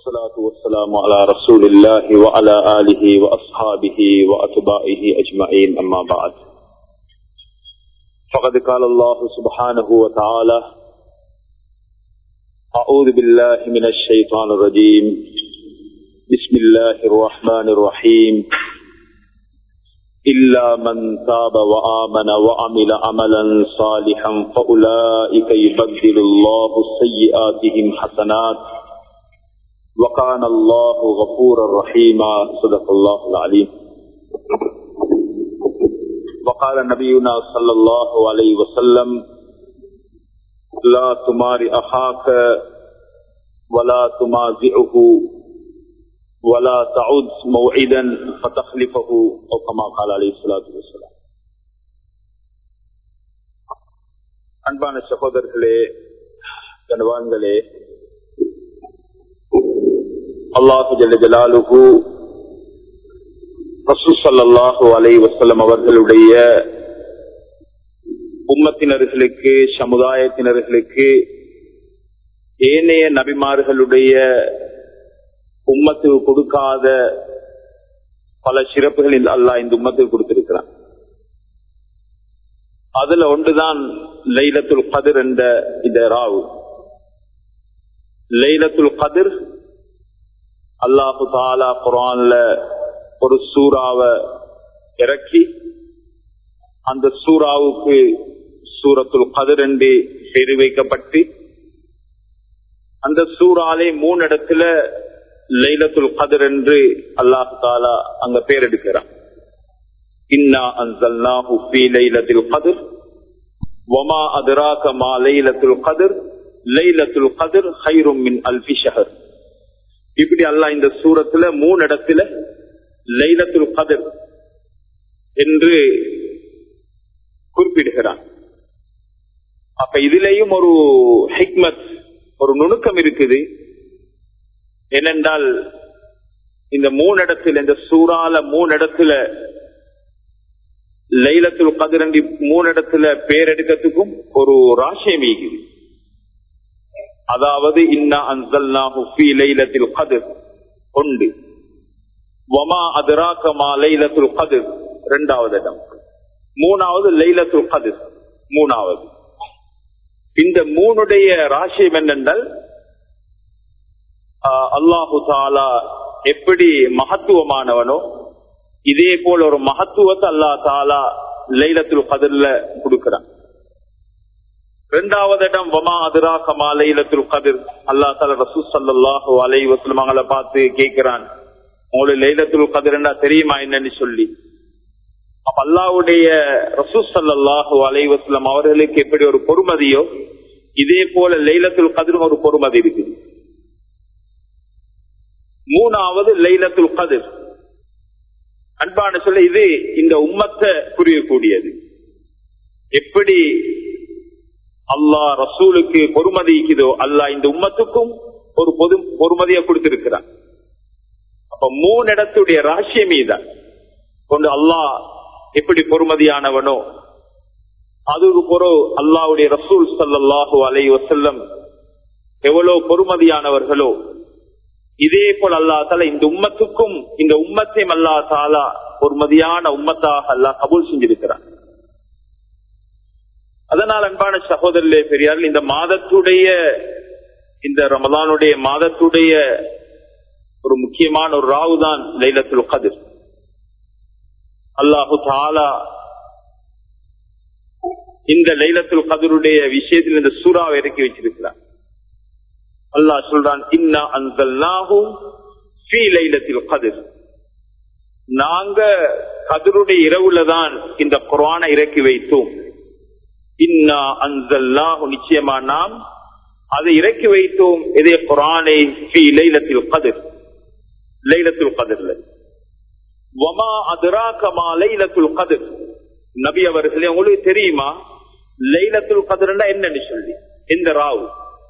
والصلاة والسلام على رسول الله وعلى آله وأصحابه وأتباعه أجمعين أما بعد فقد قال الله سبحانه وتعالى أعوذ بالله من الشيطان الرجيم بسم الله الرحمن الرحيم إلا من تاب وآمن وعمل عملا صالحا فأولئك يبدل الله سيئاتهم حسنات وكان الله غفورا رحيما صدق الله العليم وقال نبينا صلى الله عليه وسلم لا تمار أخاك ولا تمازعه ولا تعود موعدا فتخلفه أو كما قال عليه الصلاة والسلام அன்பான சகோதரர்களே கனவான்களே அல்லாஹு ஜல்ல ஜலாலுகு ரசூசல்லாஹு அலை வசல்லம் அவர்களுடைய உம்மத்தினர்களுக்கு சமுதாயத்தினர்களுக்கு ஏனைய நபிமார்களுடைய உம்மத்துக்கு கொடுக்காத பல சிறப்புகளில் அல்லாஹ் இந்த உம்மத்துக்கு கொடுத்திருக்கிறான் அதுல ஒன்றுதான் லைலத்துல் கதிர் என்ற இந்த ராவு லைலத்துல் கதிர் அல்லாஹு தாலா குரான்ல ஒரு சூறாவை இறக்கி அந்த சூறாவுக்கு சூரத்துல் கதிர் என்று பெயர் வைக்கப்பட்டு அந்த சூறாலே மூணு இடத்துல லைலத்துல் கதிர் என்று அல்லாஹு தாலா அங்க பேர் எடுக்கிறான் இன்னா அன்சல்னாஹு ஃபீ லைலத்தில் கதிர் வமா அதுராக மா லைலத்துல் கதிர் லைலத்துல் கதிர் ஹைரும் மின் அல்ஃபி ஷஹர் இப்படி அல்லாஹ் இந்த சூரத்துல மூணு இடத்துல லைலத்துல் கதிர் என்று குறிப்பிடுகிறான் அப்ப இதுலயும் ஒரு ஹிக்மத் ஒரு நுணுக்கம் இருக்குது ஏனென்றால் இந்த மூணு இடத்துல இந்த சூறால மூணு இடத்துல லைலத்துல் கதிரண்டி மூணு இடத்துல பேர் எடுக்கிறதுக்கும் ஒரு ராசியம் ஈகுது அதாவது இன்னா அன்சல்னாஹு ஃபீ லைலத்தில் கதிர் ஒன்று வமா அதுராக்கமா லைலத்துல் கதிர் இரண்டாவது இடம் மூணாவது லைலத்துல் கதிர் மூணாவது இந்த மூணுடைய ராசியம் என்னென்றால் அல்லாஹு தாலா எப்படி மகத்துவமானவனோ இதே போல ஒரு மகத்துவத்தை அல்லா தாலா லைலத்துல் கதிர்ல கொடுக்கிறான் ரெண்டாவது இடம் வமா அதிரா கமா லைலத்துல் கதிர் அல்லா தாலா ரசூ சல்லாஹூ அலை வசலமாங்களை பார்த்து கேட்கிறான் உங்களுக்கு லைலத்துல் கதிர்னா தெரியுமா என்னன்னு சொல்லி அப்ப அல்லாவுடைய ரசூ சல்லாஹூ அலை வசலம் அவர்களுக்கு எப்படி ஒரு பொறுமதியோ இதே போல லைலத்துல் கதிர் ஒரு பொறுமதி இருக்குது மூணாவது லைலத்துல் கதிர் அன்பான சொல்ல இது இந்த உம்மத்தை புரியக்கூடியது எப்படி அல்லாஹ் ரசூலுக்கு பொறுமதிக்குதோ அல்லாஹ் இந்த உம்மத்துக்கும் ஒரு பொது பொறுமதியை கொடுத்திருக்கிறான் அப்ப மூணு இடத்துடைய ராசியமே தான் கொண்டு அல்லாஹ் எப்படி பொறுமதியானவனோ அதுக்கு பிறகு அல்லாவுடைய ரசூல் சல்லாஹூ அலை வசல்லம் எவ்வளவு பொறுமதியானவர்களோ இதே போல் அல்லா தாலா இந்த உம்மத்துக்கும் இந்த உம்மத்தையும் அல்லா தாலா ஒரு மதியான உம்மத்தாக அல்லா கபூல் செஞ்சிருக்கிறார் அதனால் அன்பான சகோதரர்களே பெரியார்கள் இந்த மாதத்துடைய இந்த ரமதானுடைய மாதத்துடைய ஒரு முக்கியமான ஒரு ராவு தான் லைலத்துல் கதிர் அல்லாஹு தாலா இந்த லைலத்துல் கதிருடைய விஷயத்தில் இந்த சூறாவை இறக்கி வச்சிருக்கிறார் அல்லாஹ் சொல்றான் இன்னா அன்சல்னாஹு ஃபீ லைலத்தில் கதிர் நாங்க கதிருடைய இரவுல தான் இந்த குரானை இறக்கி வைத்தோம் இன்னா அன்சல்னாஹு நிச்சயமா நாம் அதை இறக்கி வைத்தோம் இதே குரானை ஃபீ லைலத்தில் கதிர் லைலத்துல் கதிர்ல வமா அதுராகமா லைலத்துல் கதிர் நபி அவர்களே உங்களுக்கு தெரியுமா லைலத்துல் கதிர்னா என்னன்னு சொல்லி இந்த ராவு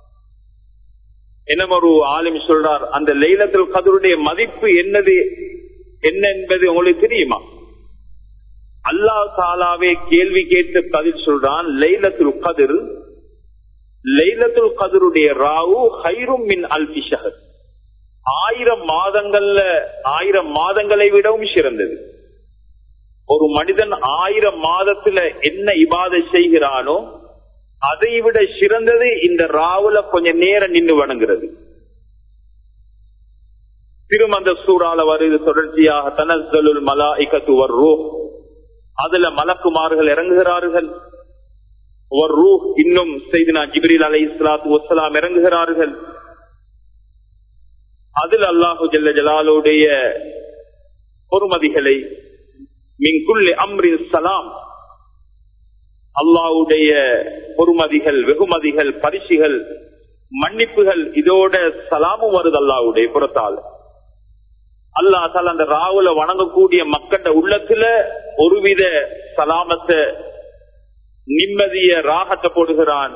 என்ன ஒரு ஆலிம் சொல்றார் அந்த லைலத்துல் கதருடைய மதிப்பு என்னது என்ன என்பது உங்களுக்கு தெரியுமா அல்லாஹ் தாலாவே கேள்வி கேட்டு பதில் சொல்றான் லைலத்துல் கதிர் லைலத்துல் கதருடைய ராவு ஹைரும் மின் அல்பி ஷஹர் ஆயிரம் மாதங்கள்ல ஆயிரம் மாதங்களை விடவும் சிறந்தது ஒரு மனிதன் ஆயிரம் மாதத்துல என்ன இபாதை செய்கிறானோ அதை விட சிறந்தது இந்த ராவுல கொஞ்ச நேரம் நின்று வணங்குறது திருமந்த சூறால வருது தொடர்ச்சியாக தனஸ்தலுல் மலாய்கத்து வர்ரூ அதுல மலக்குமார்கள் இறங்குகிறார்கள் ஒரு ரூ இன்னும் செய்தினா ஜிப்ரீல் அலை இஸ்லாத்து வசலாம் இறங்குகிறார்கள் அதில் அல்லாஹு ஜல்ல ஜலாலுடைய பொறுமதிகளை மிங்குள்ளி அம்ரின் சலாம் அல்லாவுடைய பொறுமதிகள் வெகுமதிகள் பரிசுகள் மன்னிப்புகள் இதோட சலாமும் வருது அல்லாவுடைய புறத்தால் அல்லா தால அந்த ராவுல வணங்கக்கூடிய மக்கள உள்ளத்துல ஒருவித சலாமத்தை நிம்மதிய ராகத்தை போடுகிறான்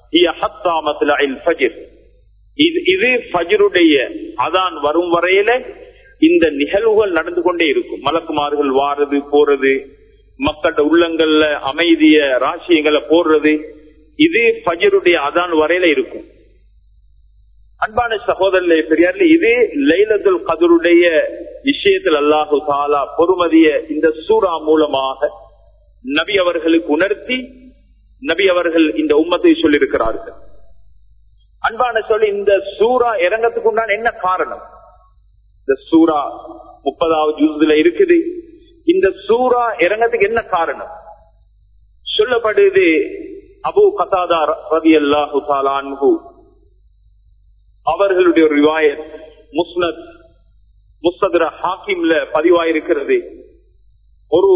இது ஃபஜருடைய அதான் வரும் வரையில இந்த நிகழ்வுகள் நடந்து கொண்டே இருக்கும் மலக்குமார்கள் வாரது போறது மக்களோட உள்ளங்கள்ல அமைதிய ராசியங்களை போடுறது இது ஃபஜருடைய அதான் வரையில இருக்கும் அன்பான சகோதரர்களே பெரியார்ல இது லைலத்துல் கதருடைய விஷயத்தில் அல்லாஹு தாலா பொறுமதிய இந்த சூறா மூலமாக நபி அவர்களுக்கு உணர்த்தி நபி அவர்கள் இந்த உம்மத்தை சொல்லியிருக்கிறார்கள் அன்பான சொல்லி இந்த சூறா இறங்கத்துக்கு உண்டான என்ன காரணம் இந்த சூறா முப்பதாவது ஜூஸ்ல இருக்குது இந்த சூறா இறங்கத்துக்கு என்ன காரணம் சொல்லப்படுது அபு கதாதா ரவி அல்லாஹு தாலான்ஹு அவர்களுடைய ஒரு ரிவாயத் முஸ்னத் முஸ்தர ஹாக்கிம்ல பதிவாயிருக்கிறது ஒரு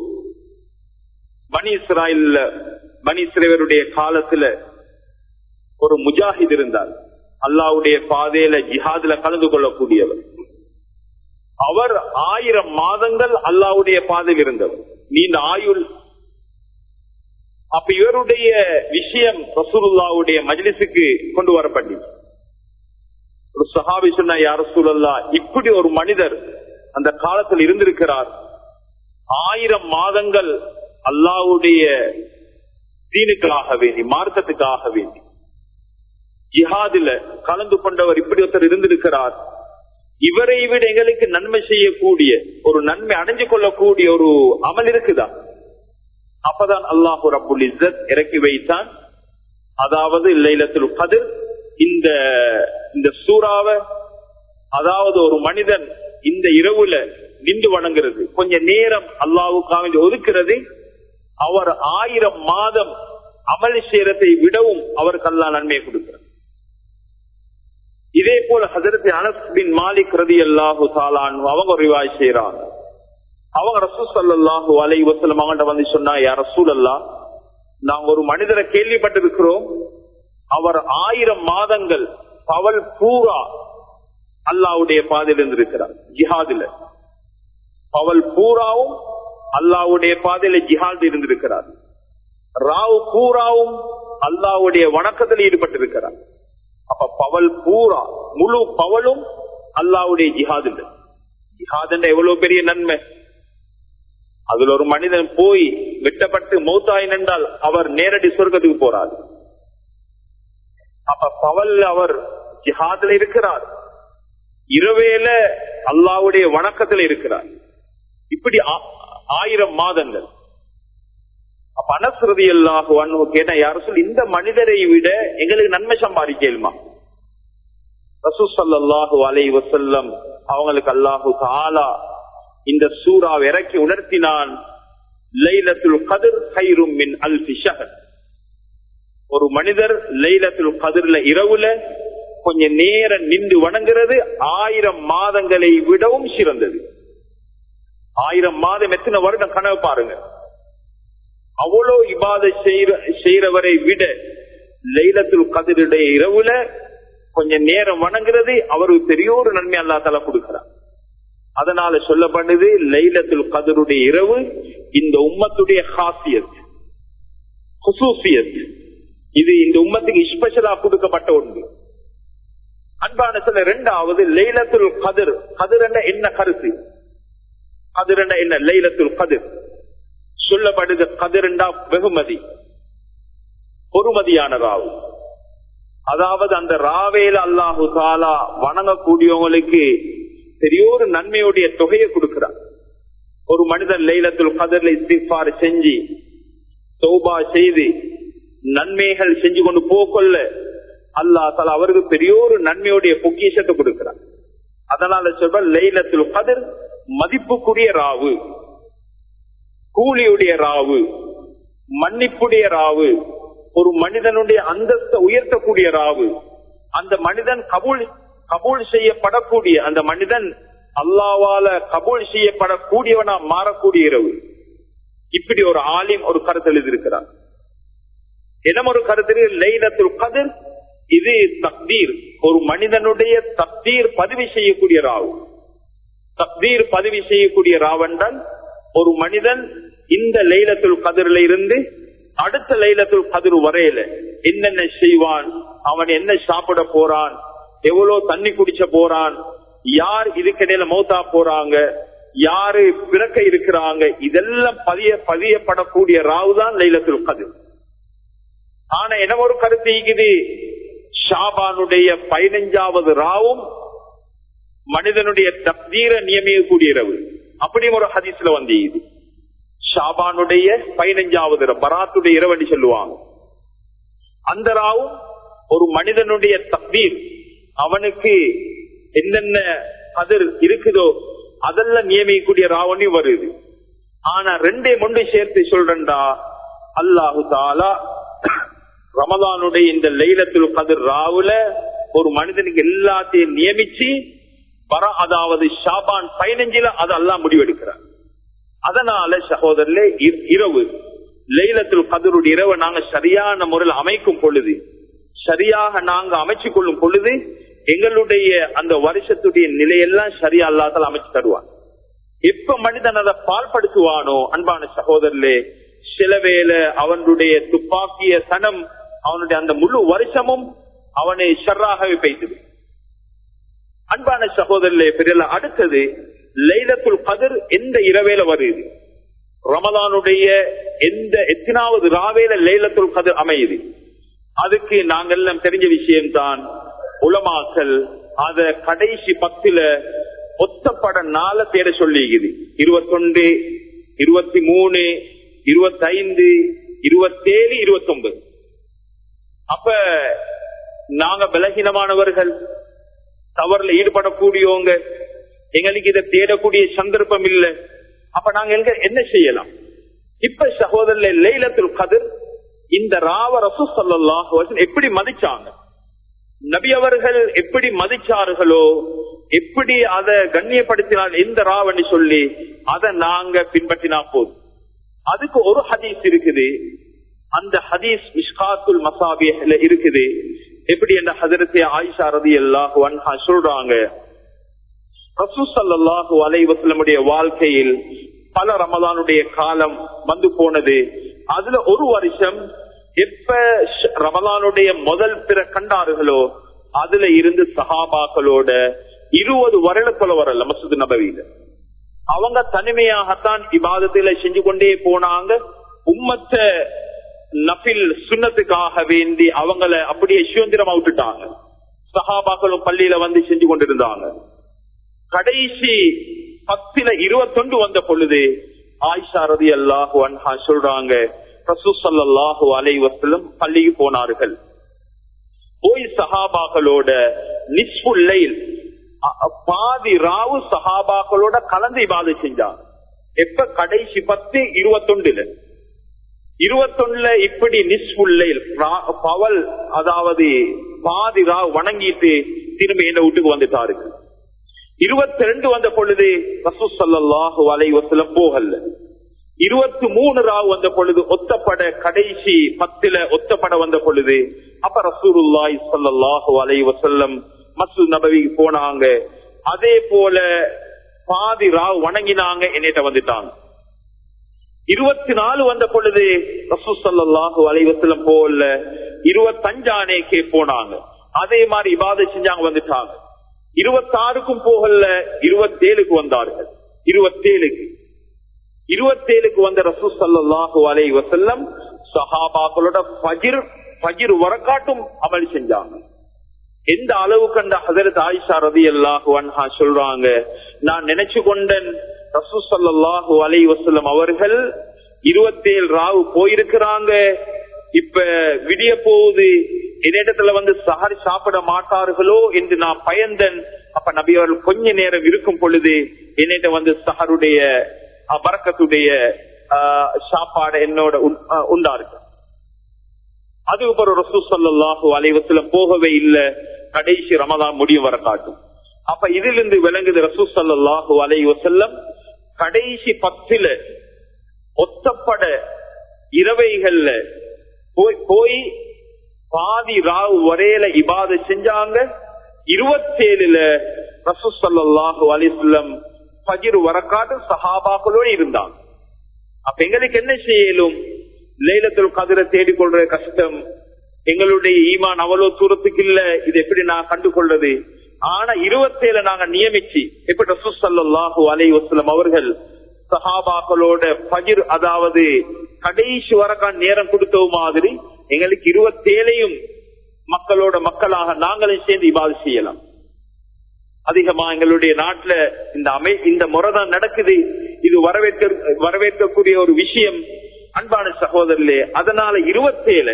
பனி இஸ்ராயல்ல பனி இஸ்ரேவருடைய காலத்துல ஒரு முஜாஹித் இருந்தார் அல்லாவுடைய பாதையில ஜிஹாதுல கலந்து கொள்ளக்கூடியவர் அவர் ஆயிரம் மாதங்கள் அல்லாவுடைய பாதையில் இருந்தவர் நீண்ட ஆயுள் அப்ப இவருடைய விஷயம் ரசூலுல்லாவுடைய மஜ்லிஸுக்கு கொண்டு வரப்பட்டது ஒரு சஹாபி சொன்ன யார் ரசூலல்லா இப்படி ஒரு மனிதர் அந்த காலத்தில் இருந்திருக்கிறார் ஆயிரம் மாதங்கள் அல்லாவுடைய தீனுக்களாக வேண்டி மார்க்கத்துக்காக வேண்டி ஜிஹாதில கலந்து கொண்டவர் இப்படி ஒருத்தர் இருந்திருக்கிறார் இவரை விட எங்களுக்கு நன்மை செய்யக்கூடிய ஒரு நன்மை அடைஞ்சு கொள்ளக்கூடிய ஒரு அமல் இருக்குதா அப்பதான் அல்லாஹு ரபுல் இஸ்ஸத் இறக்கி வைத்தான் அதாவது லைலத்துல் கதிர் இந்த இந்த சூறாவை அதாவது ஒரு மனிதன் இந்த இரவுல நின்று வணங்குறது கொஞ்ச நேரம் அல்லாவுக்காக ஒதுக்கிறது அவர் ஆயிரம் மாதம் அமல் செய்யறதை விடவும் அவருக்கு அல்லா நன்மையை கொடுக்கிறார் இதே போல ஹசரத் அனஸ் பின் மாலிக் ரதி அல்லாஹு சாலான் அவங்க ரிவாய் செய்யறாங்க அவங்க ரசூல் சல்லாஹு அலை வசலம் அவங்கள்ட்ட வந்து சொன்னா யார் ரசூல் அல்லா நாங்க ஒரு மனிதரை கேள்விப்பட்டிருக்கிறோம் அவர் ஆயிரம் மாதங்கள் பவல் பூரா அல்லாவுடைய பாதையில் இருந்திருக்கிறார் ஜிஹாதுல பவல் பூராவும் அல்லாவுடைய பாதையில ஜிஹாது இருந்திருக்கிறார் ராவ் பூராவும் அல்லாவுடைய வணக்கத்தில் ஈடுபட்டிருக்கிறார் அப்ப பவல் பூரா முழு பவலும் அல்லாவுடைய ஜிஹாது இல்லை ஜிஹாத் எவ்வளவு பெரிய நன்மை அதுல ஒரு மனிதன் போய் வெட்டப்பட்டு மௌத்தாய் நின்றால் அவர் நேரடி சொர்க்கத்துக்கு போறார் அப்ப பவல் அவர் ஜிஹாதுல இருக்கிறார் இரவேல அல்லாவுடைய வணக்கத்துல இருக்கிறார் இப்படி ஆயிரம் மாதங்கள் அப்ப அனசுரதி அல்லாஹு கேட்ட யார சொல்லி இந்த மனிதரை விட எங்களுக்கு நன்மை சம்பாதிக்கலுமா ரசூசல்லாஹு அலை வசல்லம் அவங்களுக்கு அல்லாஹு தாலா இந்த சூறா இறக்கி உணர்த்தினான் லைலத்துல் கதிர் ஹைரும் மின் அல் ஷஹர் ஒரு மனிதர் லைலத்துல் கதிர்ல இரவுல கொஞ்ச நேரம் நின்று வணங்குறது ஆயிரம் மாதங்களை விடவும் சிறந்தது ஆயிரம் மாதம் எத்தனை வருடம் கனவு பாருங்க அவ்வளோ இபாத செய்யறவரை விட லைலத்துல் கதிருடைய இரவுல கொஞ்ச நேரம் வணங்குறது அவருக்கு பெரிய ஒரு நன்மை அல்லா தலா கொடுக்கிறார் அதனால சொல்லப்படுது லைலத்துல் கதருடைய இரவு இந்த உம்மத்துடைய ஹாசியத் ஹுசூசியத் இது இந்த உம்மத்துக்கு ஸ்பெஷலா கொடுக்கப்பட்ட ஒன்று அன்பான சொல்ல ரெண்டாவது லைலத்துல் கதிர் கதிர் என்ன கருத்து கதிர் என்ன லைலத்துல் கதிர் சொல்லப்படுது கதிரண்டா வெகுமதி பொறுமதியான ராவு அதாவது அந்த ராவேல அல்லாஹு தாலா வணங்கக்கூடியவங்களுக்கு பெரிய ஒரு நன்மையுடைய தொகையை கொடுக்கிறார் ஒரு மனிதன் லைலத்துல் கதர்ல இஸ்திஃபார் செஞ்சு சௌபா செய்து நன்மைகள் செஞ்சு கொண்டு போக்கொள்ள அல்லாஹ் தாலா அவருக்கு பெரிய ஒரு நன்மையுடைய பொக்கிஷத்தை கொடுக்கிறார் அதனால சொல்ற லைலத்துல் கதிர் மதிப்புக்குரிய ராவு கூலியுடைய ராவு மன்னிப்புடைய ராவு ஒரு மனிதனுடைய அந்தஸ்தை உயர்த்தக்கூடிய ராவு அந்த மனிதன் கபூல் கபூல் செய்யப்படக்கூடிய அந்த மனிதன் அல்லாவால கபூல் செய்யப்படக்கூடியவனா மாறக்கூடிய இரவு இப்படி ஒரு ஆலிம் ஒரு கருத்து எழுதியிருக்கிறார் இடம் ஒரு கருத்து லைலத்துல் கதிர் இது தக்தீர் ஒரு மனிதனுடைய தக்தீர் பதிவு செய்யக்கூடிய ராவு தக்தீர் பதிவு செய்யக்கூடிய ராவென்றால் ஒரு மனிதன் இந்த லைலத்துல் கதிரில இருந்து அடுத்த லைலத்துல் கதிர் வரையில என்னென்ன செய்வான் அவன் என்ன சாப்பிட போறான் எவ்வளவு தண்ணி குடிச்ச போறான் யார் இதுக்கிடையில மௌத்தா போறாங்க யாரு பிறக்க இருக்கிறாங்க இதெல்லாம் பதிய பதியப்படக்கூடிய ராவு தான் லைலத்துல் கதிர் ஆனா என்ன ஒரு கருத்து இருக்குது ஷாபானுடைய பதினைஞ்சாவது ராவும் மனிதனுடைய தப்தீர நியமிக்கக்கூடிய இரவு அப்படியும் ஒரு ஹதீஸ்ல வந்து இது ஷாபானுடைய பதினைஞ்சாவது பராத்துடைய இரவு சொல்லுவாங்க அந்த ராவும் ஒரு மனிதனுடைய தப்தீர் அவனுக்கு என்னென்ன கதிர் இருக்குதோ அதெல்லாம் நியமிக்கக்கூடிய ராவணி வருது ஆனா ரெண்டே மொண்டு சேர்த்து சொல்றா அல்லாஹு தாலா ரமதானுடைய இந்த லைலத்துல் கதிர் ராவுல ஒரு மனிதனுக்கு எல்லாத்தையும் நியமிச்சு வர அதாவது ஷாபான் பதினஞ்சுல அதெல்லாம் முடிவெடுக்கிறார் அதனால சகோதரர்ல இரவு லைலத்துல் கதருடைய இரவு நாங்க சரியான முறையில் அமைக்கும் பொழுது சரியாக நாங்க அமைச்சு கொள்ளும் பொழுது எங்களுடைய அந்த வருஷத்துடைய நிலையெல்லாம் சரியா அல்லாதால் அமைச்சு தருவான் எப்ப மனிதன் அதை பால்படுத்துவானோ அன்பான சகோதரர்களே சில வேளை அவனுடைய துப்பாக்கிய சனம் அவனுடைய அந்த முழு வருஷமும் அவனை ஷர்ராகவே பெய்தது அன்பான சகோதரர்களே பெரிய அடுத்தது லைலத்துல் கதிர் எந்த இரவேல வருது ரமதானுடைய எந்த எத்தனாவது ராவேல லைலத்துல் கதிர் அமையுது அதுக்கு நாங்கெல்லாம் தெரிஞ்ச விஷயம்தான் உலமாக்கல் அத கடைசி பத்துல ஒத்தப்பட நாள தேட சொல்லிக்குது இருபத்தொன்று இருபத்தி மூணு இருபத்தி ஐந்து இருபத்தேழு இருபத்தி ஒன்பது அப்ப நாங்க பலகீனமானவர்கள் தவறுல ஈடுபடக்கூடியவங்க எங்களுக்கு இதை தேடக்கூடிய சந்தர்ப்பம் இல்லை அப்ப நாங்க எங்க என்ன செய்யலாம் இப்ப சகோதரர்ல லைலத்துல் கதிர் இந்த ராவ ரசூ சல்லாஹ் எப்படி மதிச்சாங்க நபி அவர்கள் எப்படி மதிச்சார்களோ எப்படி அதை கண்ணியப்படுத்தினால் எந்த ராவணி சொல்லி அதை நாங்க பின்பற்றினா போதும் அதுக்கு ஒரு ஹதீஸ் இருக்குது அந்த ஹதீஸ் மிஷ்காத்துல் மசாபியல இருக்குது எப்படி என்ற ஹதரத்தை ஆயிஷா ரதி அல்லாஹு அன்ஹா சொல்றாங்க ரசூசல்லாஹு அலைவசலமுடைய வாழ்க்கையில் பல ரமதானுடைய காலம் வந்து போனது அதுல ஒரு வருஷம் எப்ப ரமதானுடைய முதல் பிற கண்டார்களோ அதுல இருந்து சஹாபாக்களோட இருபது வருடத்துல வரல மசூது நபவியில அவங்க தனிமையாகத்தான் இபாதத்தில செஞ்சு கொண்டே போனாங்க உம்மத்த நபில் சுண்ணத்துக்காக வேண்டி அவங்கள அப்படியே சுதந்திரமா விட்டுட்டாங்க சஹாபாக்களும் பள்ளியில வந்து செஞ்சு கொண்டிருந்தாங்க கடைசி பத்துல இருபத்தொண்டு வந்த பொழுது ஆயிஷா ரதி அல்லாஹு அன்ஹா சொல்றாங்க ரசூசல்லாஹு அலை வசலம் பள்ளிக்கு போனார்கள் போய் சஹாபாக்களோட நிஸ்புல்லைல் பாதி ராவு சஹாபாக்களோட கலந்து இபாதை செஞ்சாங்க எப்ப கடைசி பத்து இருபத்தொண்டுல இருபத்தொன்னுல இப்படி நிஸ்புல்லைல் பவல் அதாவது பாதி ராவ் வணங்கிட்டு திரும்ப என்ன வீட்டுக்கு வந்துட்டார்கள் இருபத்தி ரெண்டு வந்த பொழுது ரசூசல்லாஹு அலை வசலம் போகல இருபத்தி மூணு ராவ் வந்த பொழுது ஒத்தப்பட கடைசி பத்துல ஒத்தப்பட வந்த பொழுது அப்ப ரசூருல்லாய் சல்லாஹு அலை வசல்லம் மசூத் நபவிக்கு போனாங்க அதே போல பாதி ராவ் வணங்கினாங்க என்னிட்ட வந்துட்டாங்க இருபத்தி நாலு வந்த பொழுது ரசூசல்லாஹு அலைவசலம் போல இருபத்தஞ்சானேக்கே போனாங்க அதே மாதிரி இபாத செஞ்சாங்க வந்துட்டாங்க இருபத்தாறுக்கும் போகல இருபத்தேழுக்கு வந்தார்கள் இருபத்தேழுக்கு இருபத்தேழுக்கு வந்த ரசூ சல்லாஹூ அலை வசல்லம் சஹாபாக்களோட பஜிர் பகிர் வரக்காட்டும் அமல் செஞ்சாங்க எந்த அளவு கண்ட ஹதரத் ஆயிஷா ரதி அல்லாஹு அன்ஹா சொல்றாங்க நான் நினைச்சு கொண்டன் ரசூ சல்லாஹூ அலை வசலம் அவர்கள் இருபத்தேழு ராவு போயிருக்கிறாங்க இப்ப விடிய போகுது என்னிடத்துல வந்து சஹர் சாப்பிட மாட்டார்களோ என்று நான் பயந்தன் அப்ப நபி அவர்கள் கொஞ்ச நேரம் இருக்கும் பொழுது என்னிட்ட வந்து சஹருடைய பறக்கத்துடைய சாப்பாடு என்னோட உண்டாருக்கு அதுக்கப்புறம் ரசூ சல்லாஹூ அலைவசல போகவே இல்லை கடைசி ரமதான் முடியும் வர காட்டும் அப்ப இதிலிருந்து விளங்குது ரசூ சல்லாஹூ அலைவசல்லம் கடைசி பத்துல ஒத்தப்பட இரவைகள்ல போய் போய் பாதி ராவ் வரையில இபாத செஞ்சாங்க இருபத்தேழுல ரசூ சல்லாஹூ அலிஸ்லம் பகிர் வரக்காட்டு சஹாபாக்களோடு இருந்தாங்க அப்ப எங்களுக்கு என்ன செய்யலும் லைலத்துல் கதிரை தேடிக்கொள்ற கஷ்டம் எங்களுடைய ஈமான் அவ்வளவு தூரத்துக்கு இல்ல இது எப்படி நான் கண்டு கொள்றது ஆனா இருபத்தேழு நாங்க நியமிச்சு எப்படி ரசூசல்லாஹு அலை வசலம் அவர்கள் சஹாபாக்களோட பகிர் அதாவது கடைசி வரக்கான் நேரம் கொடுத்த மாதிரி எங்களுக்கு இருபத்தேழையும் மக்களோட மக்களாக நாங்களும் சேர்ந்து இவ்வாறு செய்யலாம் அதிகமா எங்களுடைய நாட்டுல இந்த அமை இந்த முறைதான் நடக்குது இது வரவேற்க வரவேற்கக்கூடிய ஒரு விஷயம் அன்பான சகோதரர்களே அதனால இருபத்தேழு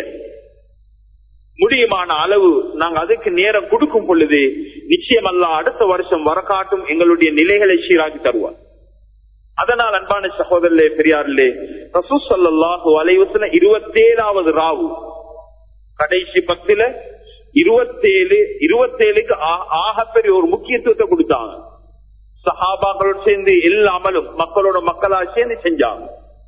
முடியுமான அளவு நாங்க அதுக்கு நேரம் கொடுக்கும் பொழுது நிச்சயம் அல்ல அடுத்த வருஷம் வரக்காட்டும் எங்களுடைய நிலைகளை சீராக்கி தருவார் அதனால் அன்பான சகோதரர்களே பெரியார்களே ரசூ சல்லாஹு அலைவசன இருபத்தேழாவது ராவு கடைசி பத்துல இருபத்தேழு இருபத்தேழுக்கு ஆகப்பெரிய ஒரு முக்கியத்துவத்தை கொடுத்தாங்க சஹாபாக்களோடு சேர்ந்து எல்லா அமலும் மக்களோட மக்களா சேர்ந்து செஞ்சாங்க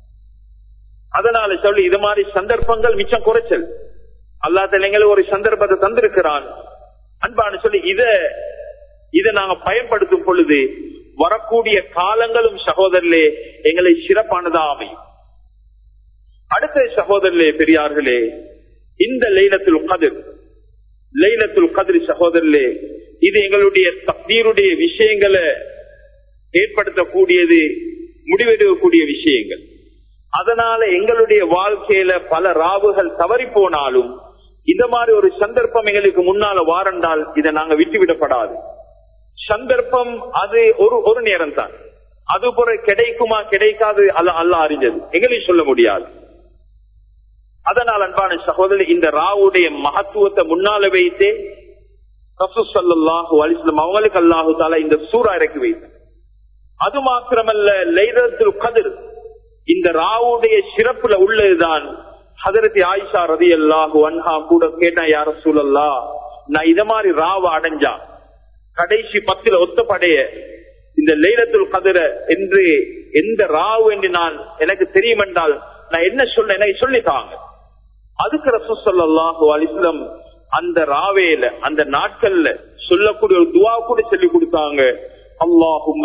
அதனால சொல்லி இது மாதிரி சந்தர்ப்பங்கள் மிச்சம் குறைச்சல் அல்லாத எங்களுக்கு ஒரு சந்தர்ப்பத்தை தந்திருக்கிறான் அன்பான சொல்லி இத இதை நாங்க பயன்படுத்தும் பொழுது வரக்கூடிய காலங்களும் சகோதரர்களே எங்களை சிறப்பானதா அமையும் அடுத்த சகோதரர்களே பெரியார்களே இந்த லைலத்தில் கதிர் லைலத்துல் கதிர் சகோதரர்களே இது எங்களுடைய தக்தீருடைய விஷயங்களை ஏற்படுத்தக்கூடியது முடிவெடுக்கக்கூடிய விஷயங்கள் அதனால எங்களுடைய வாழ்க்கையில பல ராவுகள் தவறி போனாலும் இந்த மாதிரி ஒரு சந்தர்ப்பம் எங்களுக்கு முன்னால வாரண்டால் இதை நாங்க விட்டுவிடப்படாது சந்தர்ப்பம் அது ஒரு ஒரு நேரம் தான் அது போல கிடைக்குமா கிடைக்காது அல்ல அல்ல அறிஞ்சது எங்களையும் சொல்ல முடியாது அதனால் அன்பான சகோதரி இந்த ராவுடைய மகத்துவத்தை முன்னால வைத்தே ரசூ சல்லாஹூ அலிஸ்லாம் அவங்களுக்கு அல்லாஹு தாலா இந்த சூறா இறக்கி வைத்தார் அது மாத்திரமல்ல லைரத்துல் கதிர் இந்த ராவுடைய சிறப்புல உள்ளதுதான் ஹதரத்தி ஆயிஷா ரதி அல்லாஹு அன்ஹா கூட கேட்டேன் யார சூழல்லா நான் இத மாதிரி ராவ அடைஞ்சா கடைசி பத்துல ஒத்தப்படைய இந்த லைலத்துல் கதிர என்று எந்த ராவு என்று நான் எனக்கு தெரியும் என்றால் நான் என்ன சொல்ல எனக்கு சொல்லித்தாங்க அதுக்கு ரசூசல்லாஹு அலிஸ்லம் அந்த ராவேல அந்த நாட்கள்ல சொல்லக்கூடிய ஒரு துவா கூட சொல்லி கொடுத்தாங்க அல்லாஹும்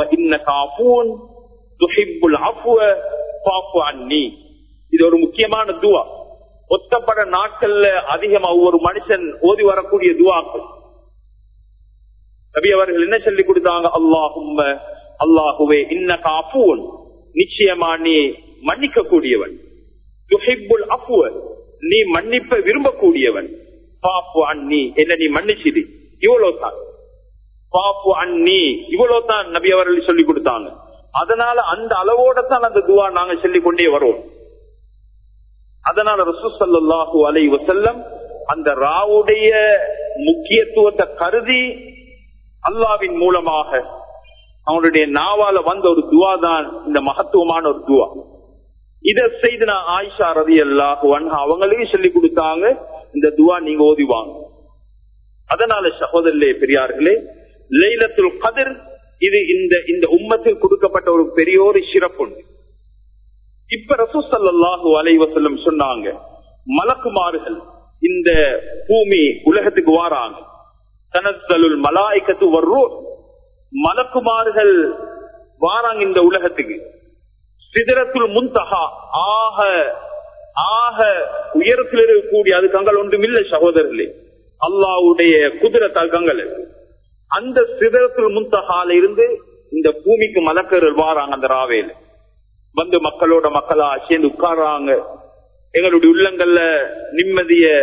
இது ஒரு முக்கியமான துவா ஒத்தப்பட நாட்கள்ல அதிகமா ஒவ்வொரு மனுஷன் ஓதி வரக்கூடிய துவாக்கள் நபி அவர்கள் என்ன சொல்லி கொடுத்தாங்க அல்லாஹும் அல்லாஹுவே இன்ன காப்பூன் நிச்சயமா நீ மன்னிக்க கூடியவன் துஹிப்புல் அஃபுவ நீ மன்னிப்ப விரும்பக்கூடியவன் பாப்பு அண்ணி என்ன நீ மன்னிச்சிடு இவ்வளவு தான் பாப்பு அண்ணி இவ்வளவு தான் நபி அவர்கள் சொல்லி கொடுத்தாங்க அதனால அந்த அளவோட தான் அந்த துவா நாங்க சொல்லிக் கொண்டே வரோம் அதனால ரசூசல்லாஹு அலை வசல்லம் அந்த ராவுடைய முக்கியத்துவத்தை கருதி அல்லாவின் மூலமாக அவனுடைய நாவால வந்த ஒரு துவா தான் இந்த மகத்துவமான ஒரு துவா இத செய்து நான் ஆயிஷா ரதி அல்லாஹு அவங்களே சொல்லி கொடுத்தாங்க இந்த துவா நீங்க ஓதிவாங்க அதனால சகோதரர்களே பெரியார்களே லைலத்துல் கதிர் இது இந்த இந்த உம்மத்தில் கொடுக்கப்பட்ட ஒரு பெரிய ஒரு சிறப்பு இப்ப ரசூசல்லாஹு அலைவசல்லம் சொன்னாங்க மலக்குமாறுகள் இந்த பூமி உலகத்துக்கு வாராங்க தனத்தலுள் மலாய்க்கத்து வர்றோம் மலக்குமாறுகள் வாராங்க இந்த உலகத்துக்கு சிதறத்துள் முன்தகா ஆக ஆக உயரத்தில் இருக்கக்கூடிய அது கங்கள் ஒன்றும் இல்லை சகோதரர்களே அல்லாவுடைய குதிரை தங்கங்கள் அந்த சிதறத்துள் முன்தகால இருந்து இந்த பூமிக்கு மலக்கர்கள் வாராங்க அந்த ராவேல வந்து மக்களோட மக்களா சேர்ந்து உட்கார்றாங்க எங்களுடைய உள்ளங்கள்ல நிம்மதிய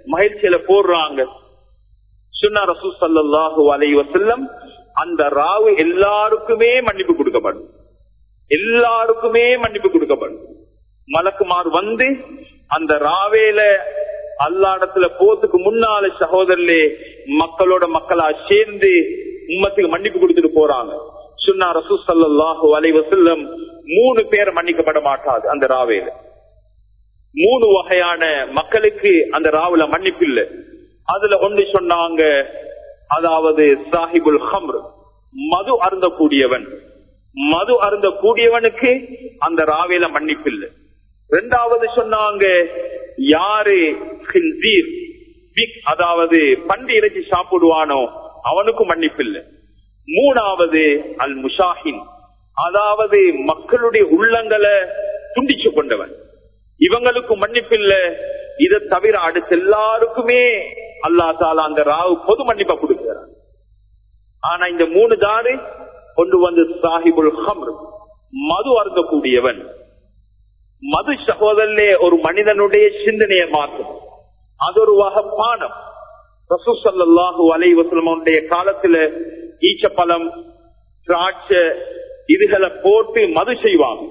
மகிழ்ச்சியில போடுறாங்க சுன்னா ரசூ சல்லாஹூ அலை வசல்லம் அந்த ராவு எல்லாருக்குமே மன்னிப்பு கொடுக்கப்படும் எல்லாருக்குமே மன்னிப்பு கொடுக்கப்படும் மலக்குமார் வந்து அந்த ராவேல அல்லாடத்துல போறதுக்கு முன்னால சகோதரர்களே மக்களோட மக்களா சேர்ந்து உம்மத்துக்கு மன்னிப்பு கொடுத்துட்டு போறாங்க சுன்னா ரசூ சல்லாஹூ அலை வசல்லம் மூணு பேர் மன்னிக்கப்பட மாட்டாது அந்த ராவேல மூணு வகையான மக்களுக்கு அந்த ராவுல மன்னிப்பு இல்லை அதுல ஒன்று சொன்னாங்க அதாவது சாஹிபுல் ஹம்ர் மது அருந்தக்கூடியவன் மது அருந்தக்கூடியவனுக்கு அந்த ராவேல மன்னிப்பு இல்லை ரெண்டாவது சொன்னாங்க யாரு ஹின்சீர், பிக், அதாவது பண்டி இறைச்சி சாப்பிடுவானோ அவனுக்கும் மன்னிப்பு இல்லை மூணாவது அல் முஷாஹின் அதாவது மக்களுடைய உள்ளங்களை துண்டிச்சு கொண்டவன் இவங்களுக்கு மன்னிப்பில்ல இதை தவிர அடுத்த எல்லாருக்குமே அல்லா தாலா அந்த ராவு பொது மன்னிப்பை கொடுக்கிறார் ஆனா இந்த மூணு தாரு கொண்டு வந்து சாஹிபுல் ஹம்ர் மது அருந்தக்கூடியவன் மது சகோதரே ஒரு மனிதனுடைய சிந்தனையை மாற்றும் அது ஒரு வகை பானம் ரசூசல்லாஹு அலைவசலமுடைய காலத்துல ஈச்சப்பழம் திராட்சை இதுகளை போட்டு மது செய்வாங்க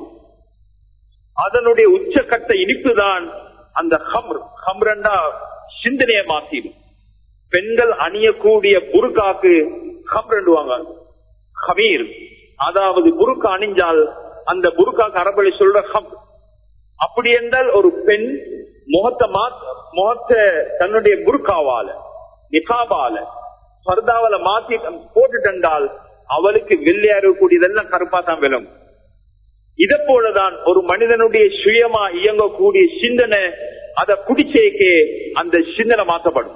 அதனுடைய உச்சக்கட்ட இனிப்பு தான் அந்த ஹம்ர் ஹம்ரண்டா சிந்தனையை மாத்திடும் பெண்கள் அணியக்கூடிய புருக்காக்கு ஹம்ரண்டுவாங்க ஹமீர் அதாவது புருக்கா அணிஞ்சால் அந்த புருக்காக்கு அரபலி சொல்ற ஹம் அப்படி என்றால் ஒரு பெண் முகத்தை முகத்தை தன்னுடைய புருக்காவால நிகாபால பர்தாவில மாத்தி போட்டுட்டால் அவளுக்கு வெள்ளையா இருக்கக்கூடியதெல்லாம் கருப்பா தான் விளங்கும் இதை போலதான் ஒரு மனிதனுடைய சுயமா இயங்கக்கூடிய சிந்தனை அதை குடிச்சேக்கே அந்த சிந்தனை மாற்றப்படும்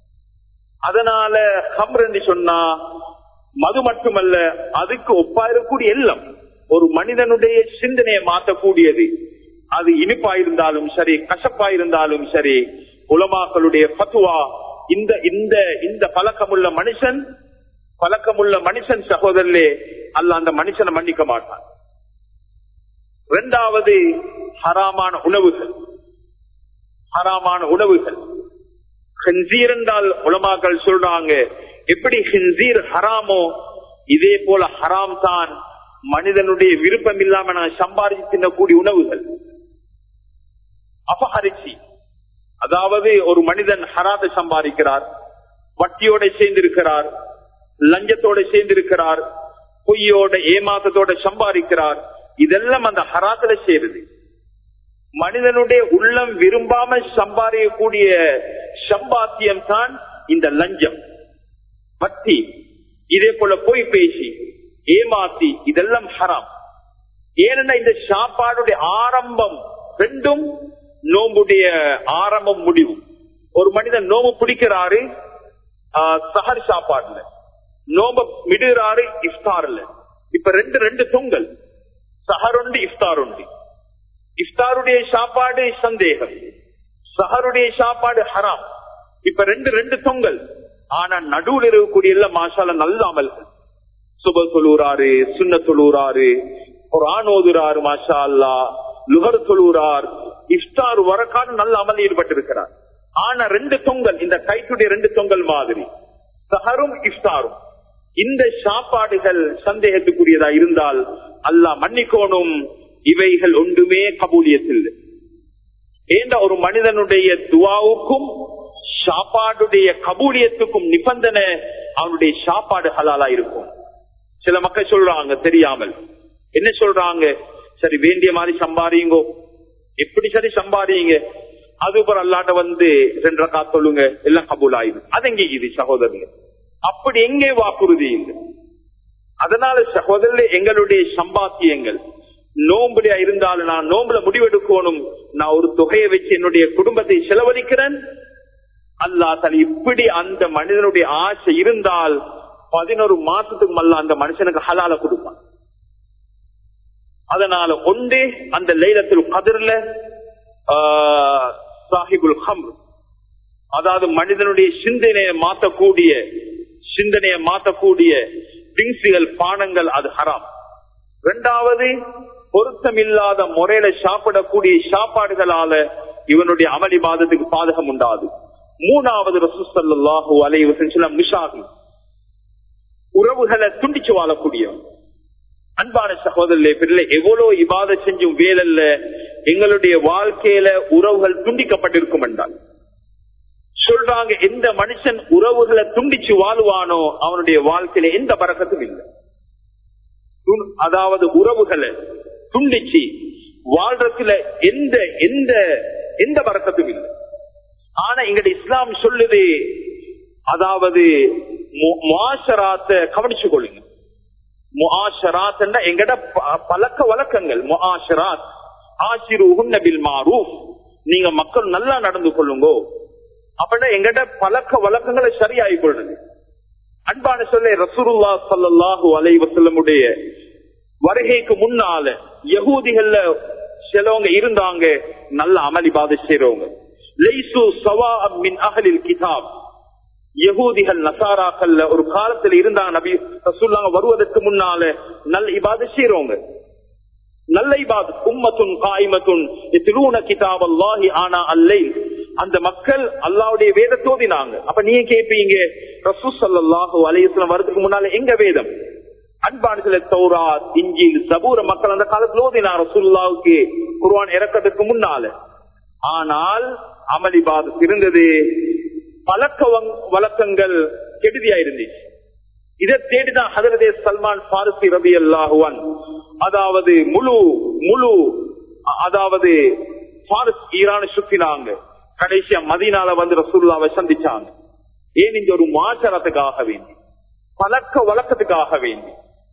அதனால ஹம்ர் என்று சொன்னா மது மட்டுமல்ல அதுக்கு ஒப்பா இருக்கக்கூடிய எல்லாம் ஒரு மனிதனுடைய சிந்தனையை மாற்றக்கூடியது அது இனிப்பா இருந்தாலும் சரி கசப்பா இருந்தாலும் சரி உலமாக்களுடைய பத்துவா இந்த இந்த இந்த பழக்கமுள்ள மனுஷன் பழக்கமுள்ள மனுஷன் சகோதரர்களே அல்ல அந்த மனுஷனை மன்னிக்க மாட்டான் இரண்டாவது ஹராமான உணவுகள் ஹராமான உணவுகள் ஹின்சீர் என்றால் உலமாக்கள் சொல்றாங்க எப்படி ஹின்சீர் ஹராமோ இதே போல ஹராம் தான் மனிதனுடைய விருப்பம் இல்லாம நான் சம்பாதிச்சு தின்னக்கூடிய உணவுகள் அபஹரிச்சி அதாவது ஒரு மனிதன் ஹராத்தை சம்பாதிக்கிறார் வட்டியோட சேர்ந்திருக்கிறார் லஞ்சத்தோட சேர்ந்திருக்கிறார் பொய்யோட ஏமாத்தத்தோட சம்பாதிக்கிறார் இதெல்லாம் அந்த ஹராத்துல சேருது மனிதனுடைய உள்ளம் விரும்பாம சம்பாதிக்கக்கூடிய சம்பாத்தியம் தான் இந்த லஞ்சம் வட்டி இதே போல போய் பேசி ஏமாத்தி இதெல்லாம் ஹராம் ஏனென்னா இந்த சாப்பாடுடைய ஆரம்பம் ரெண்டும் நோம்புடைய ஆரம்பம் முடிவு ஒரு மனிதன் நோம்பு பிடிக்கிறாரு சஹர் சாப்பாடுல நோம்ப மிடுறாரு இஃப்தார்ல இப்ப ரெண்டு ரெண்டு தொங்கல் சஹர் உண்டு இஃப்தார் உண்டு இஃப்தாருடைய சாப்பாடு சந்தேகம் சஹருடைய சாப்பாடு ஹராம் இப்ப ரெண்டு ரெண்டு தொங்கல் ஆனா நடுவில் இருக்கக்கூடிய எல்லாம் மாஷால நல்ல அமல்கள் சுப தொழுறாரு சுண்ண தொழுறாரு குரான் ஓதுறாரு மாஷா அல்லா லுகர் தொழுறார் இஃப்தார் வரக்கான நல்ல அமல் ஈடுபட்டிருக்கிறார் ஆனா ரெண்டு தொங்கல் இந்த கைத்துடைய ரெண்டு தொங்கல் மாதிரி சஹரும் இஃப்தாரும் இந்த சாப்பாடுகள் சந்தேகத்துக்குரியதா இருந்தால் அல்லாஹ் மன்னிக்கோணும் இவைகள் ஒன்றுமே கபூலியத்தில் ஏண்ட ஒரு மனிதனுடைய துவாவுக்கும் சாப்பாடுடைய கபூலியத்துக்கும் நிபந்தனை அவனுடைய சாப்பாடு ஹலாலா இருக்கும் சில மக்கள் சொல்றாங்க தெரியாமல் என்ன சொல்றாங்க சரி வேண்டிய மாதிரி சம்பாதிங்கோ எப்படி சரி சம்பாதிங்க அதுபோல அல்லாட்ட வந்து ரெண்டு ரக்கா சொல்லுங்க எல்லாம் கபூல் ஆயிடும் அது எங்க இது சகோதரங்க அப்படி எங்கே வாக்குறுதி இல்லை அதனால சகோதரர் எங்களுடைய சம்பாத்தியங்கள் நோம்புலையா இருந்தாலும் நான் நோம்புல முடிவெடுக்கணும் நான் ஒரு தொகையை வச்சு என்னுடைய குடும்பத்தை செலவழிக்கிறேன் அல்லா தன் இப்படி அந்த மனிதனுடைய ஆசை இருந்தால் பதினோரு மாசத்துக்கு மல்ல அந்த மனுஷனுக்கு ஹலால கொடுப்பான் அதனால ஒன்றே அந்த லைலத்தில் கதிரில சாஹிபுல் ஹம் அதாவது மனிதனுடைய சிந்தனையை மாற்றக்கூடிய சிந்தனையை மாற்றக்கூடிய திங்ஸுகள் பானங்கள் அது ஹராம் இரண்டாவது பொருத்தமில்லாத முறையில சாப்பிடக்கூடிய சாப்பாடுகளால இவனுடைய அமளி பாதத்துக்கு பாதகம் உண்டாது மூணாவது ரசூசல்லாஹு அலைவசம் முஷாகி உறவுகளை துண்டிச்சு வாழக்கூடியவன் அன்பான சகோதரர்களே பிள்ளை எவ்வளவு இபாத செஞ்சும் வேலல்ல எங்களுடைய வாழ்க்கையில உறவுகள் துண்டிக்கப்பட்டிருக்கும் என்றால் சொல்றாங்க எந்த மனுஷன் உறவுகளை துண்டிச்சு வாழுவானோ அவனுடைய வாழ்க்கையில எந்த பறக்கத்தும் இல்லை அதாவது உறவுகளை துண்டிச்சு வாழ்றதுல எந்த எந்த எந்த பறக்கத்தும் இல்லை ஆனா எங்கட இஸ்லாம் சொல்லுது அதாவது முஆஷராத்த கவனிச்சு கொள்ளுங்க முஆஷராத் எங்கட பழக்க வழக்கங்கள் முஆஷராத் ஆசிருஹுன் பில் மாரூஃப் நீங்க மக்கள் நல்லா நடந்து கொள்ளுங்கோ அப்படின்னா எங்கட பழக்க வழக்கங்களை சரியாகி கொள்றது அன்பான சொல்ல ரசூருல்லா சல்லாஹூ அலை வசல்லமுடைய வருகைக்கு முன்னால யகூதிகள்ல சிலவங்க இருந்தாங்க நல்ல அமளி பாதை செய்றவங்க லைசு சவா மின் அகலில் கிதாப் யகூதிகள் நசாராக்கள்ல ஒரு காலத்துல இருந்தாங்க நபி ரசூல்லாங்க வருவதற்கு முன்னால நல்ல இபாத செய்றவங்க நல்ல இபாத் உம்மத்துன் காய்மத்துன் திருவுன கிதாப் அல்லாஹி ஆனா அல்லை அந்த மக்கள் அல்லாவுடைய வேதத்தை ஓதினாங்க அப்ப நீங்க கேட்பீங்க ரசூ சல்லாஹூ அலையுஸ்லாம் வரதுக்கு முன்னால எங்க வேதம் அன்பானுகள தௌரா இஞ்சில் சபூர மக்கள் அந்த காலத்துல ஓதினார் ரசூல்லாவுக்கு குர்வான் இறக்கிறதுக்கு முன்னால ஆனால் அமளிபாத் இருந்தது பழக்க வழக்கங்கள் கெடுதியா இருந்துச்சு இதை தேடிதான் ஹதரதே சல்மான் பாரசி ரபி அல்லாஹுவன் அதாவது முழு முழு அதாவது பாரஸ் ஈரான சுத்தினாங்க கடைசியா மதினால வந்து ரசூல்லாவை சந்திச்சாங்க ஏன் இந்த ஒரு மாச்சரத்துக்காக வேண்டி பழக்க வழக்கத்துக்காக வேண்டி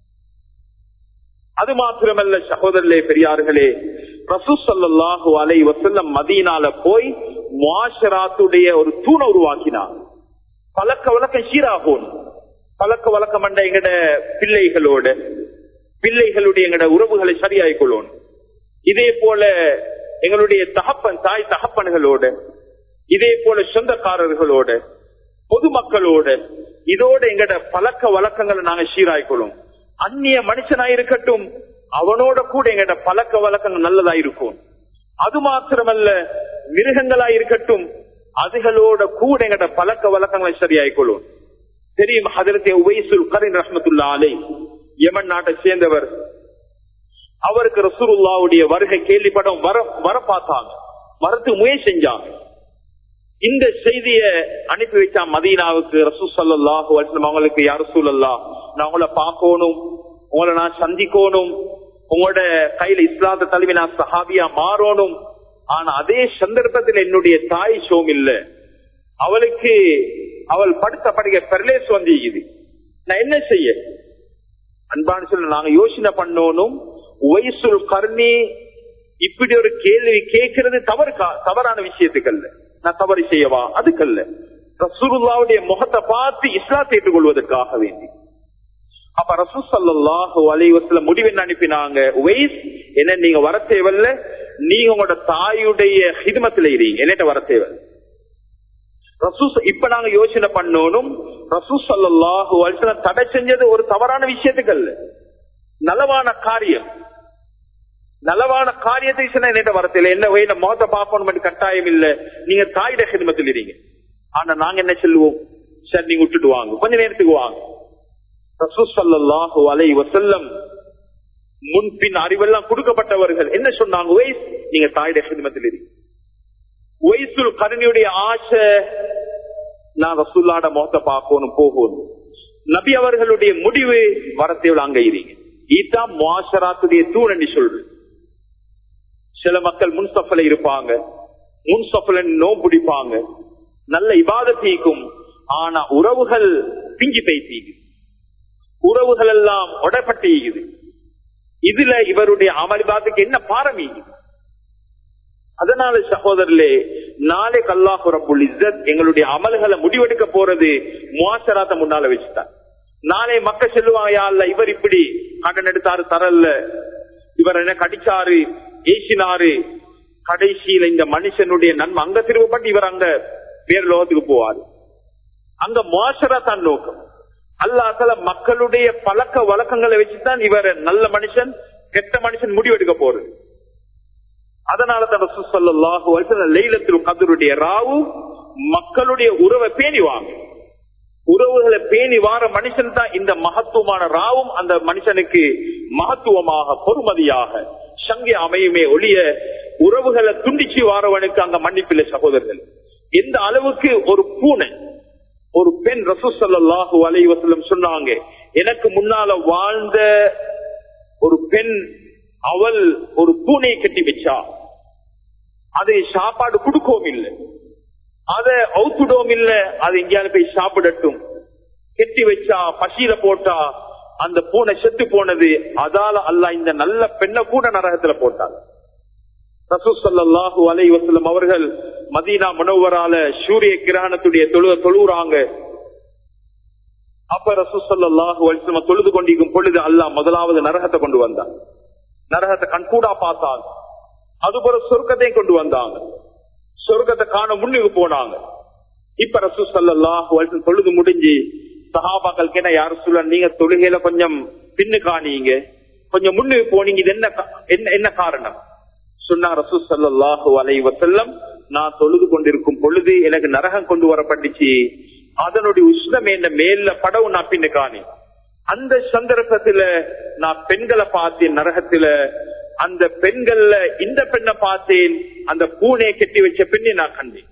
அது மாத்திரமல்ல சகோதரர்களே பெரியார்களே ரசூசல்லாஹு அலை வசல்லம் மதீனால போய் மாஷராத்துடைய ஒரு தூண உருவாக்கினார் பழக்க வழக்கம் சீராகும் பழக்க வழக்கம் என்ற எங்கட பிள்ளைகளோட பிள்ளைகளுடைய எங்கட உறவுகளை சரியாய் கொள்ளணும் இதே போல எங்களுடைய தகப்பன் தாய் தகப்பன்களோட இதே போல சொந்தக்காரர்களோட பொதுமக்களோட இதோட எங்கட பழக்க வழக்கங்களை நாங்க சீராய்க்கொள்ளும் அந்நிய மனுஷனா இருக்கட்டும் அவனோட கூட எங்கட பழக்க வழக்கங்கள் நல்லதா இருக்கும் அது மாத்திரமல்ல மிருகங்களா இருக்கட்டும் அதுகளோட கூட எங்கட பழக்க வழக்கங்களை சரியாய்க்கொள்ளும் தெரியும் ஹதரத்தே உவைசுல் கரின் ரஹமத்துல்லா அலை யமன் நாட்டை சேர்ந்தவர் அவருக்கு ரசூருல்லாவுடைய வருகை கேள்விப்படம் வர வர பார்த்தாங்க வரத்துக்கு முயற்சி செஞ்சாங்க இந்த செய்திய அனுப்பி வச்சா மதீனாவுக்கு ரசூ சல்லாஹு அவங்களுக்கு யார் சூழல்லா நான் உங்களை பார்க்கணும் உங்களை நான் சந்திக்கணும் உங்களோட கையில இஸ்லாத்த தலைவி நான் சஹாபியா மாறணும் ஆனா அதே சந்தர்ப்பத்தில் என்னுடைய தாய் சோம் இல்ல அவளுக்கு அவள் படுத்த படுக பெர்லேஸ் வந்து நான் என்ன செய்ய அன்பான சொல்ல நாங்க யோசனை பண்ணணும் வயசுல் கர்ணி இப்படி ஒரு கேள்வி கேட்கறது தவறு தவறான விஷயத்துக்கல்ல நான் தவறு செய்யவா அதுக்கல்ல ரசூலுல்லாவுடைய முகத்தை பார்த்து இஸ்லாத்தை ஏற்றுக்கொள்வதற்காக வேண்டி அப்ப ரசூ சல்லாஹு அலைவசல முடிவு என்ன அனுப்பினாங்க வைஸ் என்ன நீங்க வர தேவையில்ல நீங்க உங்களோட தாயுடைய ஹிதமத்துல இருங்க என்னட்ட வர தேவை ரசூ இப்ப நாங்க யோசனை பண்ணணும் ரசூ சல்லாஹு அலிஸ்ல தடை செஞ்சது ஒரு தவறான விஷயத்துக்கு அல்ல நலவான காரியம் நலவான காரியத்தை என்னட்ட வரத்தில்லை என்ன என்ன மோத பார்க்கணும் கட்டாயம் இல்ல நீங்க தாயிட ஹிதமத்தில் இருங்க ஆனா நாங்க என்ன சொல்லுவோம் சரி நீங்க விட்டுட்டு வாங்க கொஞ்ச நேரத்துக்கு வாங்க ரசூசல்லாஹு அலை வசல்லம் முன்பின் அறிவெல்லாம் கொடுக்கப்பட்டவர்கள் என்ன சொன்னாங்க வயசு நீங்க தாயிட ஹிதமத்தில் இருங்க வயசுல் கருணையுடைய ஆசை நான் ரசூல்லாட முகத்தை பார்க்கணும் போகணும் நபி அவர்களுடைய முடிவு வரத்தேவில் அங்க இருங்க இதுதான் மாசராத்துடைய தூணி சொல்றது சில மக்கள் முன்சஃபல இருப்பாங்க முன்சஃபல நோ பிடிப்பாங்க நல்ல இபாதத்தீக்கும் ஆனா உறவுகள் பிஞ்சு பேசிக்குது உறவுகள் எல்லாம் உடப்பட்டு இதுல இவருடைய அமலிபாத்துக்கு என்ன பாரமீகுது அதனால சகோதரர்களே நாளை கல்லாஹு ரபுல் இஸ்ஸத் எங்களுடைய அமல்களை முடிவெடுக்க போறது முவாசராத்த முன்னால வச்சுட்டார் நாளை மக்க சொல்லுவாங்க யாழ்ல இவர் இப்படி கடன் எடுத்தாரு தரல இவர் என்ன கடிச்சாரு ஏசினாரு கடைசியில இந்த மனுஷனுடைய நன்மை அங்க திரும்பப்பட்டு இவர் அங்க வேறு லோகத்துக்கு போவாரு அங்க மோசரா தான் நோக்கம் அல்லாத்தால மக்களுடைய பழக்க வழக்கங்களை வச்சுதான் இவர் நல்ல மனுஷன் கெட்ட மனுஷன் முடிவெடுக்க போறது அதனால தான் லைலத்தில் கதருடைய ராவு மக்களுடைய உறவை பேணிவாங்க உறவுகளை பேணி வார மனுஷன் தான் இந்த மகத்துவமான ராவும் அந்த மனுஷனுக்கு மகத்துவமாக பொறுமதியாக சங்கி அமையுமே ஒளிய உறவுகளை துண்டிச்சு வாரவனுக்கு அங்க மன்னிப்பில்லை சகோதரர்கள் எந்த அளவுக்கு ஒரு பூனை ஒரு பெண் ரசூசல்லாஹு அலைவசலம் சொன்னாங்க எனக்கு முன்னால வாழ்ந்த ஒரு பெண் அவள் ஒரு பூனையை கட்டி வச்சா அதை சாப்பாடு கொடுக்கவும் இல்லை அத அவுத்துடவும் இல்ல அது எங்கேயாவது போய் சாப்பிடட்டும் கெட்டி வச்சா பசியில போட்டா அந்த பூனை செத்து போனது அதால அல்ல இந்த நல்ல பெண்ணை கூட நரகத்துல போட்டாங்க ரசூசல்லாஹு அலை வசலம் அவர்கள் மதீனா மனோவரால சூரிய கிரகணத்துடைய தொழு தொழுறாங்க அப்ப ரசூசல்லாஹு அலிஸ்லம தொழுது கொண்டிருக்கும் பொழுது அல்லாஹ் முதலாவது நரகத்தை கொண்டு வந்தாங்க நரகத்தை கண்கூடா பார்த்தாங்க அதுபோல சொர்க்கத்தையும் கொண்டு வந்தாங்க சொர்க்கத்தை காண முன்னுக்கு போனாங்க இப்ப ரசூ சல்லாஹ் தொழுது முடிஞ்சு சஹாபாக்களுக்கு என்ன யாரும் சொல்ல நீங்க தொழுகையில கொஞ்சம் பின்னு காணீங்க கொஞ்சம் முன்னுக்கு போனீங்க இது என்ன என்ன என்ன காரணம் சொன்னா ரசூ சல்லாஹு அலை வசல்லம் நான் தொழுது கொண்டிருக்கும் பொழுது எனக்கு நரகம் கொண்டு வரப்பட்டுச்சு அதனுடைய உஷ்ணம் என்ன மேல படவு நான் பின்னு காணி அந்த சந்தர்ப்பத்துல நான் பெண்களை பார்த்தேன் நரகத்துல அந்த பெண்கள்ல இந்த பெண்ணை பார்த்தேன் அந்த பூனையை கட்டி வச்ச பெண்ணை நான் கண்டேன்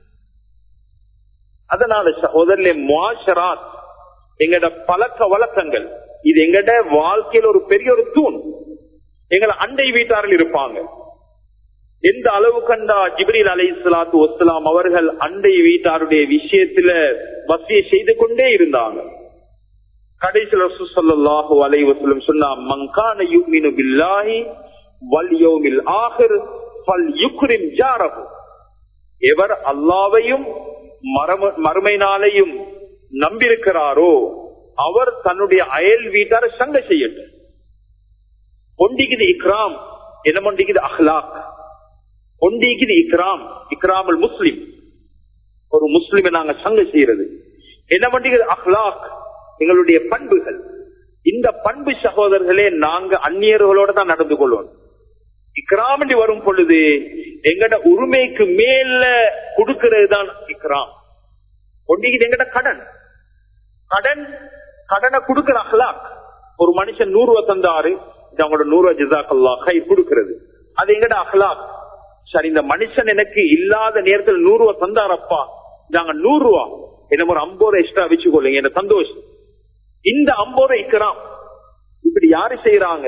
அதனால சகோதரே மாஷராத் எங்கட பழக்க வழக்கங்கள் இது எங்கட வாழ்க்கையில் ஒரு பெரிய ஒரு தூண் எங்களை அண்டை வீட்டாரில் இருப்பாங்க எந்த அளவு கண்டா ஜிப்ரீல் அலை சலாத்து வசலாம் அவர்கள் அண்டை வீட்டாருடைய விஷயத்துல வசிய செய்து கொண்டே இருந்தாங்க கடைசியில் ரசூசல்லாஹு அலை வசலம் சொன்னா மங்கான யுக்மினு பில்லாஹி வல்யோமில் ஆஹிர் ஃபல் யுக்ரிம் ஜாரஹு எவர் அல்லாவையும் மறுமை நாளையும் நம்பியிருக்கிறாரோ அவர் தன்னுடைய அயல் வீட்டார சங்க செய்யட்டும் ஒண்டிக்குது இக்ராம் என்ன ஒண்டிக்குது அஹ்லாக் ஒண்டிக்குது இக்ராம் இக்ராமல் முஸ்லிம் ஒரு முஸ்லிமை நாங்க சங்க செய்யறது என்ன பண்ணிக்குது அஹ்லாக் எங்களுடைய பண்புகள் இந்த பண்பு சகோதரர்களே நாங்க அந்நியர்களோட தான் நடந்து கொள்வோம் இக்ராமண்டி வரும் பொழுது எங்கட உரிமைக்கு மேல கொடுக்கிறது தான் இக்ராம் ஒண்டிக்குது எங்கட கடன் கடன் கடனை கொடுக்கிற அஹ்லாக் ஒரு மனுஷன் நூறு ரூபா தந்தாரு இது அவங்களோட நூறு ரூபா ஜிசாக்கல்லா கை கொடுக்கிறது அது எங்கட அஹ்லாக் சரி இந்த மனுஷன் எனக்கு இல்லாத நேரத்தில் நூறு ரூபா தந்தாரப்பா நாங்க நூறு ரூபா என்ன ஒரு ஐம்பது ரூபா எக்ஸ்ட்ரா வச்சுக்கொள்ளுங்க என்ன சந்தோஷம் இந்த ஐம்பது ரூபா இக்கிறான் இப்படி யாரு செய்யறாங்க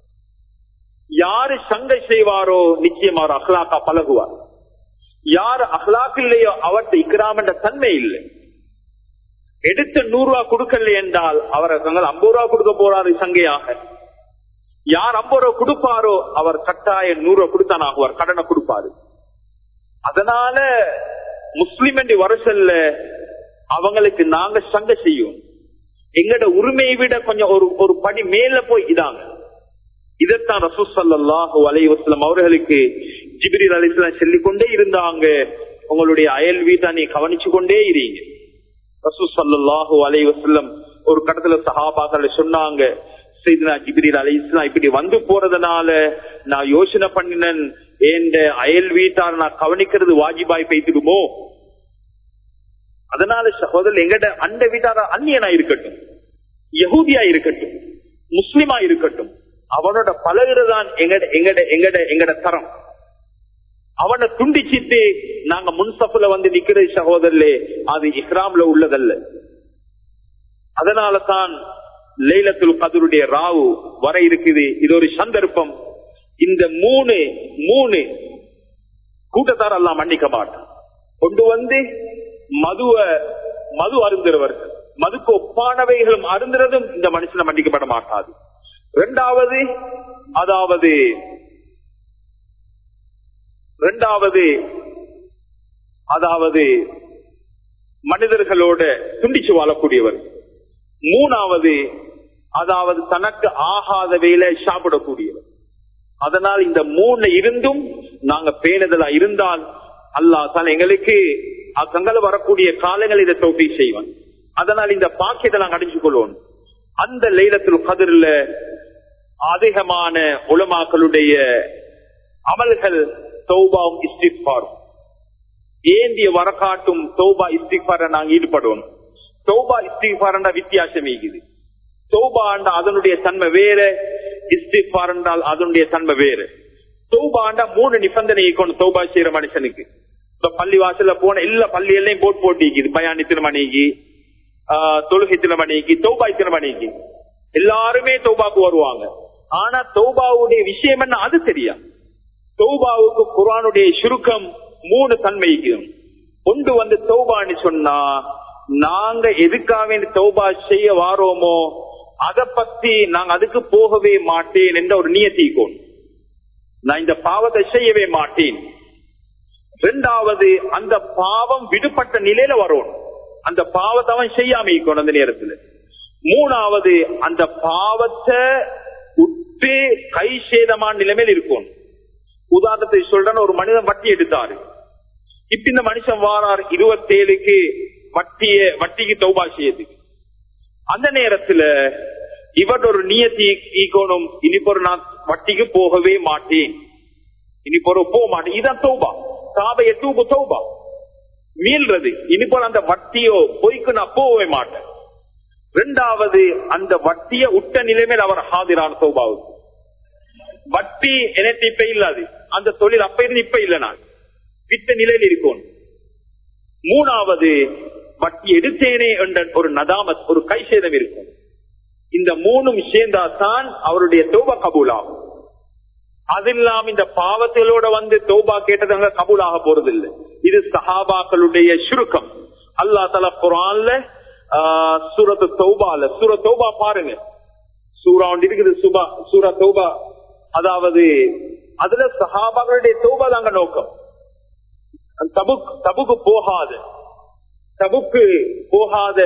யாரு சங்கை செய்வாரோ நிச்சயமா ஒரு அஹ்லாக்கா பழகுவார் யாரு அஹ்லாக் இல்லையோ அவர்கிட்ட இக்ராம் என்ற தன்மை இல்லை எடுத்து நூறு ரூபா கொடுக்கல என்றால் அவர் ஐம்பது ரூபா கொடுக்க போறாரு சங்கையாக யார் ஐம்பது ரூபா கொடுப்பாரோ அவர் கட்டாயம் நூறு ரூபா கொடுத்தான் ஆகுவார் கடனை கொடுப்பாரு அதனால முஸ்லிம் என்று வரசல்ல அவங்களுக்கு நாங்க சங்க செய்யும் எங்கட உரிமையை விட கொஞ்சம் ஒரு ஒரு படி மேல போய் இதாங்க இதைத்தான் ரசூசல்லாஹு அலைவசலம் அவர்களுக்கு ஜிபிரில் அலிஸ்லாம் சொல்லிக் கொண்டே இருந்தாங்க உங்களுடைய அயல் வீட்டை நீ கவனிச்சு கொண்டே இருங்க ரசூசல்லாஹு அலைவசல்லம் ஒரு கடத்துல சஹாபாக்கள் சொன்னாங்க செய்தினா ஜிபிரில் அலி இஸ்லாம் இப்படி வந்து போறதுனால நான் யோசனை பண்ணினேன் என் அயல் வீட்டார் நான் கவனிக்கிறது வாஜிபாய் பெய்திடுமோ அதனால சகோதரர் எங்கட அண்ட வீட்டார அந்நியனா இருக்கட்டும் யகூதியா இருக்கட்டும் முஸ்லிமா இருக்கட்டும் அவனோட பழகுறதான் எங்கட எங்கட எங்கட எங்கட தரம் அவனை துண்டிச்சிட்டு நாங்க முன்சப்புல வந்து நிக்கிறது சகோதரர்களே அது இஸ்லாம்ல உள்ளதல்ல அதனால தான் லைலத்துல் கதருடைய ராவு வர இருக்குது இது ஒரு சந்தர்ப்பம் இந்த மூணு மூணு கூட்டத்தார் எல்லாம் மன்னிக்க மாட்டான் கொண்டு வந்து மதுவ மது அருந்துறவர்கள் மதுக்கு ஒப்பானவைகளும் அருந்துறதும் இந்த மனுஷனை மன்னிக்கப்பட மாட்டாது இரண்டாவது அதாவது இரண்டாவது அதாவது மனிதர்களோட துண்டிச்சு வாழக்கூடியவர் மூணாவது அதாவது தனக்கு ஆகாத வேலை சாப்பிடக்கூடியவர் அதனால் இந்த மூணு இருந்தும் நாங்க பேணுதலா இருந்தால் அல்லா தான் எங்களுக்கு தங்களை வரக்கூடிய காலங்கள் இதை தொகை செய்வான் அதனால் இந்த பாக்கியத்தை நாங்கள் அடைஞ்சு கொள்வோம் அந்த லைலத்தில் கதிரில் அதிகமான உலமாக்களுடைய அமல்கள் சௌபாவும் இஸ்டிஃபாரும் ஏந்திய வரக்காட்டும் தௌபா இஸ்திஃபார நாங்க ஈடுபடணும் தௌபா இஸ்திஃபாரண்டா வித்தியாசம் இருக்குது தௌபா ஆண்டா அதனுடைய தன்மை வேற இஸ்திஃபார் என்றால் அதனுடைய தன்மை வேற தௌபா ஆண்டா மூணு நிபந்தனை இருக்கணும் தௌபா செய்யற மனுஷனுக்கு இப்ப பள்ளி வாசல்ல போன எல்லா பள்ளியிலையும் போட் போட்டிக்குது பயானி திருமணிக்கு தொழுகை திருமணிக்கு தௌபா திருமணிக்கு எல்லாருமே தௌபாக்கு வருவாங்க ஆனா தௌபாவுடைய விஷயம் என்ன அது தெரியா தௌபாவுக்கு குரானுடைய சுருக்கம் மூணு தன்மைக்கு கொண்டு வந்து தௌபான்னு சொன்னா நாங்க எதுக்காக தௌபா செய்ய வாரோமோ அதை பத்தி நாங்க அதுக்கு போகவே மாட்டேன் என்ற ஒரு நியத்திக்கோம் நான் இந்த பாவத்தை செய்யவே மாட்டேன் ரெண்டாவது அந்த பாவம் விடுபட்ட நிலையில வரும் அந்த பாவத்தை அவன் செய்யாம இருக்கணும் அந்த நேரத்துல மூணாவது அந்த பாவத்தை உட்டு கை சேதமான நிலைமையில் இருக்கும் உதாரணத்தை சொல்றேன்னு ஒரு மனிதன் வட்டி எடுத்தாரு இப்ப இந்த மனுஷன் வாரார் இருபத்தேழுக்கு வட்டிய வட்டிக்கு தௌபா செய்யறதுக்கு அந்த நேரத்துல இவர் ஒரு நியத்தி ஈக்கோணும் இனி ஒரு நான் வட்டிக்கு போகவே மாட்டேன் இனி ஒரு போக மாட்டேன் இதான் தௌபா சாபைய தூபு தௌபா மீள்றது இனி போல அந்த வட்டியோ பொய்க்கு நான் போகவே மாட்டேன் ரெண்டாவது அந்த வட்டிய உட்ட நிலைமையில் அவர் ஹாதிரான தௌபாவுக்கு வட்டி எனக்கு இப்ப இல்லாது அந்த தொழில் அப்ப இருந்து இப்ப இல்ல நான் விட்ட நிலையில் இருக்கும் மூணாவது வட்டி எடுத்தேனே என்ற ஒரு நதாமத் ஒரு கை சேதம் இருக்கும் இந்த மூணும் சேர்ந்தாதான் அவருடைய தோபா கபூலாகும் அது இல்லாம இந்த பாவத்திலோட வந்து தோபா கேட்டதாங்க கபூலாக போறது இல்லை இது சஹாபாக்களுடைய சுருக்கம் அல்லா தலா குரான்ல சூரத்து தௌபால சூர தௌபா பாருங்க சூரா ஒன்று இருக்குது சுபா சூரா தௌபா அதாவது அதுல சஹாபாக்களுடைய தௌபா தாங்க நோக்கம் தபுக் தபுக்கு போகாத தபுக்கு போகாத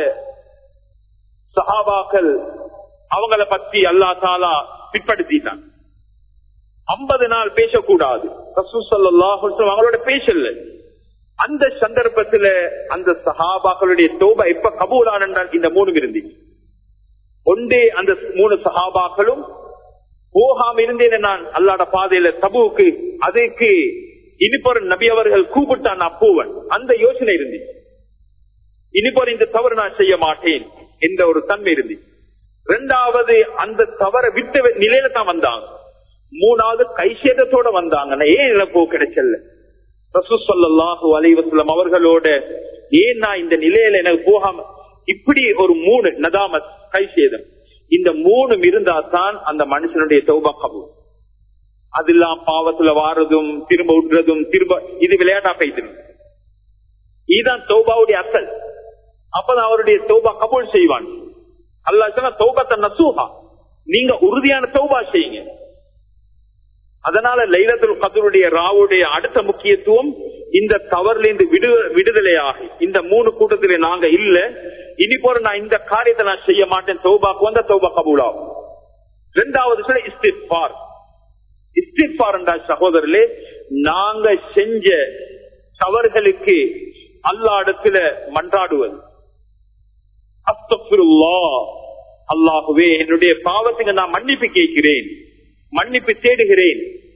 சஹாபாக்கள் அவங்கள பத்தி அல்லா தாலா பிற்படுத்திட்டான் ஐம்பது நாள் பேசக்கூடாது அவங்களோட பேசல அந்த சந்தர்ப்பத்துல அந்த சஹாபாக்களுடைய தோபா எப்ப கபூலான் என்றால் இந்த மூணு இருந்துச்சு ஒன்றே அந்த மூணு சஹாபாக்களும் போகாம இருந்தேன் நான் அல்லாட பாதையில தபுவுக்கு அதுக்கு இனிப்பொரு நபி அவர்கள் கூப்பிட்டான் நான் போவன் அந்த யோசனை இருந்துச்சு இனிப்பொரு இந்த தவறு நான் செய்ய மாட்டேன் என்ற ஒரு தன்மை இருந்துச்சு ரெண்டாவது அந்த தவற விட்ட நிலையில தான் வந்தாங்க மூணாவது கைசேதத்தோட வந்தாங்க ஏன் இழப்போ கிடைச்சல ரசூசல்லாஹு அலைவசலம் அவர்களோட ஏன் நான் இந்த நிலையில எனக்கு போகாம இப்படி ஒரு மூணு நதாமத் கைசேதம் இந்த மூணு இருந்தா தான் அந்த மனுஷனுடைய தௌபா கபூ அதெல்லாம் பாவத்துல வாரதும் திரும்ப விடுறதும் திரும்ப இது விளையாட்டா போயிட்டு இதுதான் தௌபாவுடைய அசல் அப்பதான் அவருடைய தௌபா கபூல் செய்வான் அல்லா சொன்னா தௌபத்தை நசூஹா நீங்க உறுதியான தௌபா செய்யுங்க அதனால லைலத்துல் கதருடைய ராவுடைய அடுத்த முக்கியத்துவம் இந்த தவறுல இருந்து விடு விடுதலையாகி இந்த மூணு கூட்டத்திலே நாங்க இல்ல இனி போற நான் இந்த காரியத்தை நான் செய்ய மாட்டேன் தௌபாக்கு வந்த தௌபா கபூலாகும் ரெண்டாவது சொல்ல இஸ்திஃபார் இஸ்திஃபார் என்றா சகோதரர்களே நாங்க செஞ்ச தவறுகளுக்கு அல்லா இடத்துல மன்றாடுவது அஸ்தபிருல்லா அல்லாஹுவே என்னுடைய பாவத்துக்கு நான் மன்னிப்பு கேட்கிறேன் மன்னிப்பு தேடுகிறேன்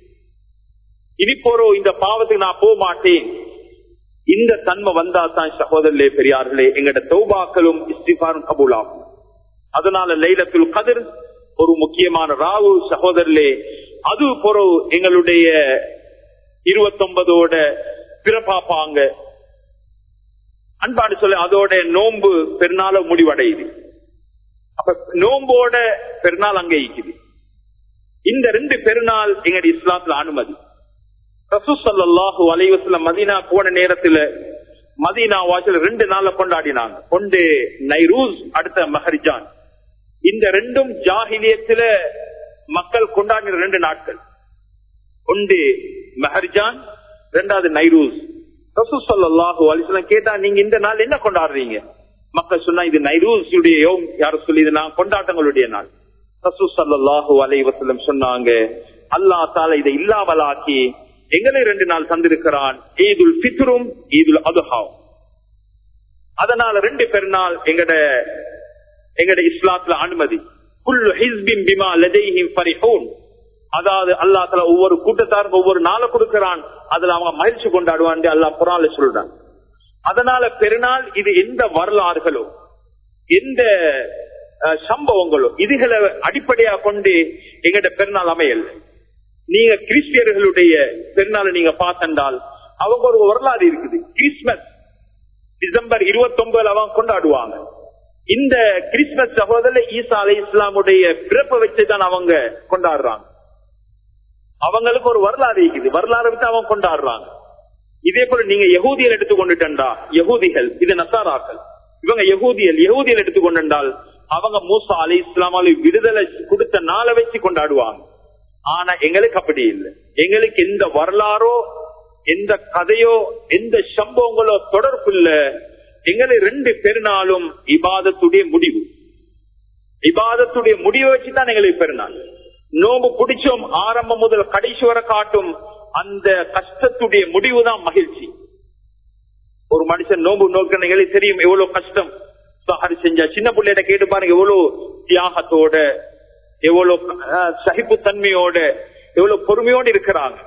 இனி போறோ இந்த பாவத்துக்கு நான் போக மாட்டேன் இந்த தன்மை வந்தா தான் சகோதரர்களே பெரியார்களே எங்கட தௌபாக்களும் இஸ்திஃபாரும் கபூலாகும் அதனால லைலத்துல் கதிர் ஒரு முக்கியமான ராவு சகோதரர்களே அது பொறவு எங்களுடைய இருபத்தொன்பதோட பிறப்பாப்பாங்க அன்பாடு சொல்ல அதோட நோன்பு பெருநாள முடிவடையுது அப்ப நோம்போட பெருநாள் அங்க இருக்குது இந்த ரெண்டு பெருநாள் எங்களுடைய இஸ்லாத்துல அனுமதி ரசூசல்லாஹு அலைவசலம் மதீனா போன நேரத்துல மதீனா வாசல் ரெண்டு நாள்ல கொண்டாடினாங்க ஒன்று நைரூஸ் அடுத்த மஹர்ஜான் இந்த ரெண்டும் ஜாகிலியத்துல மக்கள் கொண்டாடின ரெண்டு நாட்கள் ஒன்று மெஹர்ஜான் ரெண்டாவது நைரூஸ் ரசூசல்லாஹு அலிஸ்லாம் கேட்டா நீங்க இந்த நாள் என்ன கொண்டாடுறீங்க மக்கள் சொன்னா இது நைரூஸ் உடைய யோம் யாரும் சொல்லி இது நான் கொண்டாட்டங்களுடைய நாள் ரசூசல்லாஹு அலை வசலம் சொன்னாங்க அல்லா தால இதை இல்லாமலாக்கி எங்களை ரெண்டு நாள் தந்திருக்கிறான் ஈதுல் பித்ரும் ஈதுல் அதுஹாவும் அதனால ரெண்டு பெருநாள் எங்கட எங்கட இஸ்லாத்துல அனுமதி குல்லு ஹிஸ்பின் பிமா லதைஹிம் ஃபரிஹூன் அதாவது அல்லாஹ் ஒவ்வொரு கூட்டத்தாருக்கு ஒவ்வொரு நாளை கொடுக்கிறான் அதுல அவங்க மகிழ்ச்சி கொண்டாடுவான் அல்லாஹ் குரான்ல சொல்றான் அதனால பெருநாள் இது எந்த வரலாறுகளோ எந்த அஹ், சம்பவங்களோ இதுகளை அடிப்படையா கொண்டு எங்கட பெருநாள் அமையல் நீங்க கிறிஸ்டியர்களுடைய பெருநாளை நீங்க பார்த்தண்டால் அவங்க ஒரு வரலாறு இருக்குது கிறிஸ்மஸ் டிசம்பர் இருபத்தி ஒன்பதுல அவங்க கொண்டாடுவாங்க இந்த கிறிஸ்துமஸ் சகோதரர் ஈசா அலை இஸ்லாமுடைய பிறப்பை வச்சுதான் அவங்க கொண்டாடுறாங்க அவங்களுக்கு ஒரு வரலாறு இருக்குது வரலாறு வச்சு அவங்க கொண்டாடுறாங்க இதே போல நீங்க யகூதியல் எடுத்துக்கொண்டுட்டா யகூதிகள் இது நசாராக்கள் இவங்க யகூதியல் யகூதியல் எடுத்துக்கொண்டால் அவங்க மூசா அலி இஸ்லாமால விடுதலை கொடுத்த நாளை வச்சு கொண்டாடுவாங்க ஆனா எங்களுக்கு அப்படி இல்லை எங்களுக்கு எந்த வரலாறோ எந்த கதையோ எந்த சம்பவங்களோ தொடர்பு இல்ல எங்களை ரெண்டு பெருநாளும் இபாதத்துடைய முடிவு இபாதத்துடைய முடிவை வச்சுதான் எங்களுக்கு பெருநாள் நோம்பு பிடிச்சோம் ஆரம்பம் முதல் கடைசி வரை காட்டும் அந்த கஷ்டத்துடைய முடிவு தான் மகிழ்ச்சி ஒரு மனுஷன் நோம்பு நோக்க எங்களுக்கு தெரியும் எவ்வளவு கஷ்டம் சஹர் செஞ்சா சின்ன பிள்ளைகிட்ட கேட்டு பாருங்க எவ்வளவு தியாகத்தோட எவ்வளவு அஹ், சகிப்புத்தன்மையோட எவ்வளவு பொறுமையோடு இருக்கிறாங்க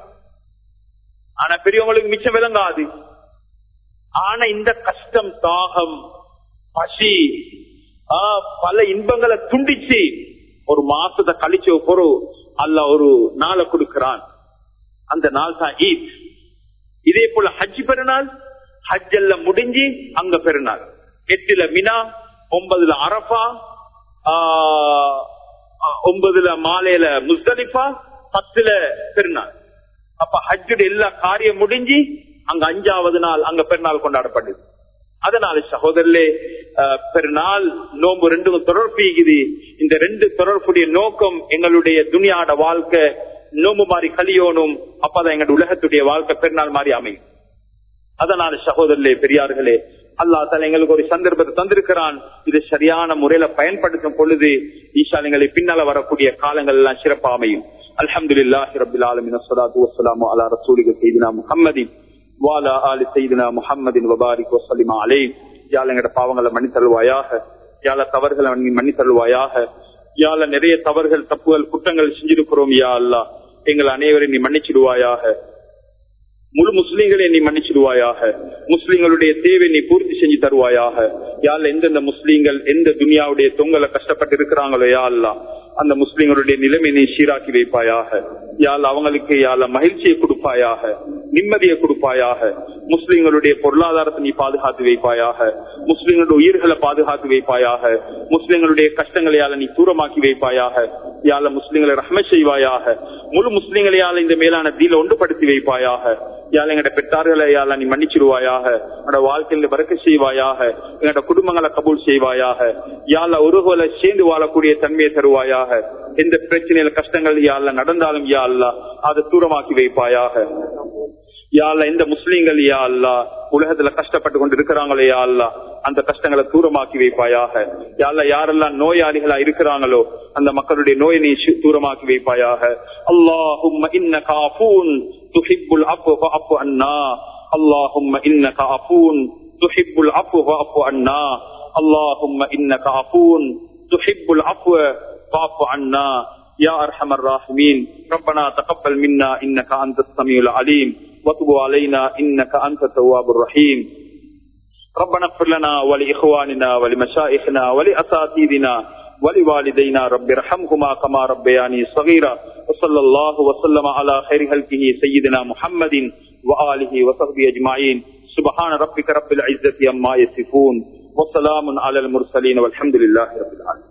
ஆனா பெரியவங்களுக்கு மிச்சம் விளங்காது ஆனா இந்த கஷ்டம் தாகம் பசி ஆஹ், பல இன்பங்களை துண்டிச்சு ஒரு மாசத்தை கழிச்ச பொருள் அல்ல ஒரு நாளை கொடுக்கிறான் அந்த நாள் தான் ஈத் இதே போல ஹஜ் பெருநாள் ஹஜ் எல்லாம் முடிஞ்சு அங்க பெருநாள் எட்டுல மினா ஒன்பதுல அரபா ஆஹ், ஒன்பதுல மாலையில முஸ்தலிஃபா பத்துல பெருநாள் அப்ப ஹஜ்ஜுடைய எல்லா காரியம் முடிஞ்சு அங்க அஞ்சாவது நாள் அங்க பெருநாள் கொண்டாடப்படுது அதனால சகோதரர்களே அஹ், பெருநாள் நோம்பு ரெண்டும் தொடர்புகிறது இந்த ரெண்டு தொடர்புடைய நோக்கம் எங்களுடைய துணியாட வாழ்க்கை நோம்பு மாதிரி கலியோனும் அப்பதான் எங்களுடைய உலகத்துடைய வாழ்க்கை பெருநாள் மாதிரி அமையும் அதனால சகோதரர்களே பெரியார்களே அல்லா தால எங்களுக்கு ஒரு சந்தர்ப்பத்தை தந்திருக்கிறான் இது சரியான முறையில பயன்படுத்தும் பொழுது ஈஷா எங்களை பின்னால வரக்கூடிய காலங்கள் எல்லாம் சிறப்பா அமையும் அல்ஹம்துலில்லாஹி ரப்பில் ஆலமீன் வஸ்ஸலாத்து வஸ்ஸலாமு அலா ரசூலிக சையதினா முஹம்மதின் வாலா ஆலி சையதினா முஹம்மதின் வபாரிக் வஸல்லிமா அலைஹி யாழ் எங்கட பாவங்களை மன்னித்தருவாயாக யாழ தவறுகளை நீ மன்னித்தருவாயாக யாழ நிறைய தவறுகள் தப்புகள் குற்றங்கள் செஞ்சிருக்கிறோம் யா அல்லா எங்கள் அனைவரையும் நீ மன்னிச்சிடுவாயாக முழு முஸ்லீம்களை நீ மன்னிச்சிடுவாயாக முஸ்லீம்களுடைய தேவை நீ பூர்த்தி செஞ்சு தருவாயாக யாழ்ல எந்தெந்த முஸ்லீம்கள் எந்த துனியாவுடைய தொங்கல கஷ்டப்பட்டு இருக்கிறாங்களோ யா அல்லா அந்த முஸ்லீம்களுடைய நிலைமை நீ சீராக்கி வைப்பாயாக யாழ் அவங்களுக்கு யாழ மகிழ்ச்சியை கொடுப்பாயாக நிம்மதியை கொடுப்பாயாக முஸ்லீம்களுடைய பொருளாதாரத்தை நீ பாதுகாத்து வைப்பாயாக முஸ்லீம்களுடைய உயிர்களை பாதுகாத்து வைப்பாயாக முஸ்லீம்களுடைய கஷ்டங்களையால நீ தூரமாக்கி வைப்பாயாக யாழ முஸ்லீம்களை ரஹ்ம செய்வாயாக முழு முஸ்லீம்களையால இந்த மேலான தீல ஒன்றுபடுத்தி வைப்பாயாக யாழ் எங்கட பெற்றார்களை யாழ நீ மன்னிச்சிடுவாயாக என்னோட வாழ்க்கையில பறக்க செய்வாயாக எங்கட குடும்பங்களை கபூல் செய்வாயாக யாழ ஒருகோல சேர்ந்து வாழக்கூடிய தன்மையை தருவாயாக எந்த பிரச்சனையில கஷ்டங்கள் யாழ்ல நடந்தாலும் யா அல்லா அதை தூரமாக்கி வைப்பாயாக யாழ்ல எந்த முஸ்லீம்கள் யா அல்லா உலகத்துல கஷ்டப்பட்டு கொண்டு இருக்கிறாங்களோ யா அல்லா அந்த கஷ்டங்களை தூரமாக்கி வைப்பாயாக யாழ்ல யாரெல்லாம் நோயாளிகளா இருக்கிறாங்களோ அந்த மக்களுடைய நோயை நீ சு- தூரமாக்கி வைப்பாயாக அல்லாஹும்ம இன்னக அஃபூன் துஹிப்புல் அஃபு ஃபஅஃபு அன்னா அல்லாஹும்ம இன்னக அஃபூன் துஹிப்புல் அஃபு ஃபஅஃபு அன்னா அல்லாஹும்ம இன்னக அஃபூன் துஹிப்புல் அஃபு فاعف عنا يا ارحم الراحمين ربنا تقبل منا انك انت السميع العليم وتب علينا انك انت التواب الرحيم ربنا اغفر لنا ولاخواننا ولمشائخنا ولاساتذتنا ولوالدينا رب ارحمهما كما ربياني صغيرا وصلى الله وسلم على خير خلقه سيدنا محمد واله وصحبه اجمعين سبحان ربك رب العزه عما يصفون وسلام على المرسلين والحمد لله رب العالمين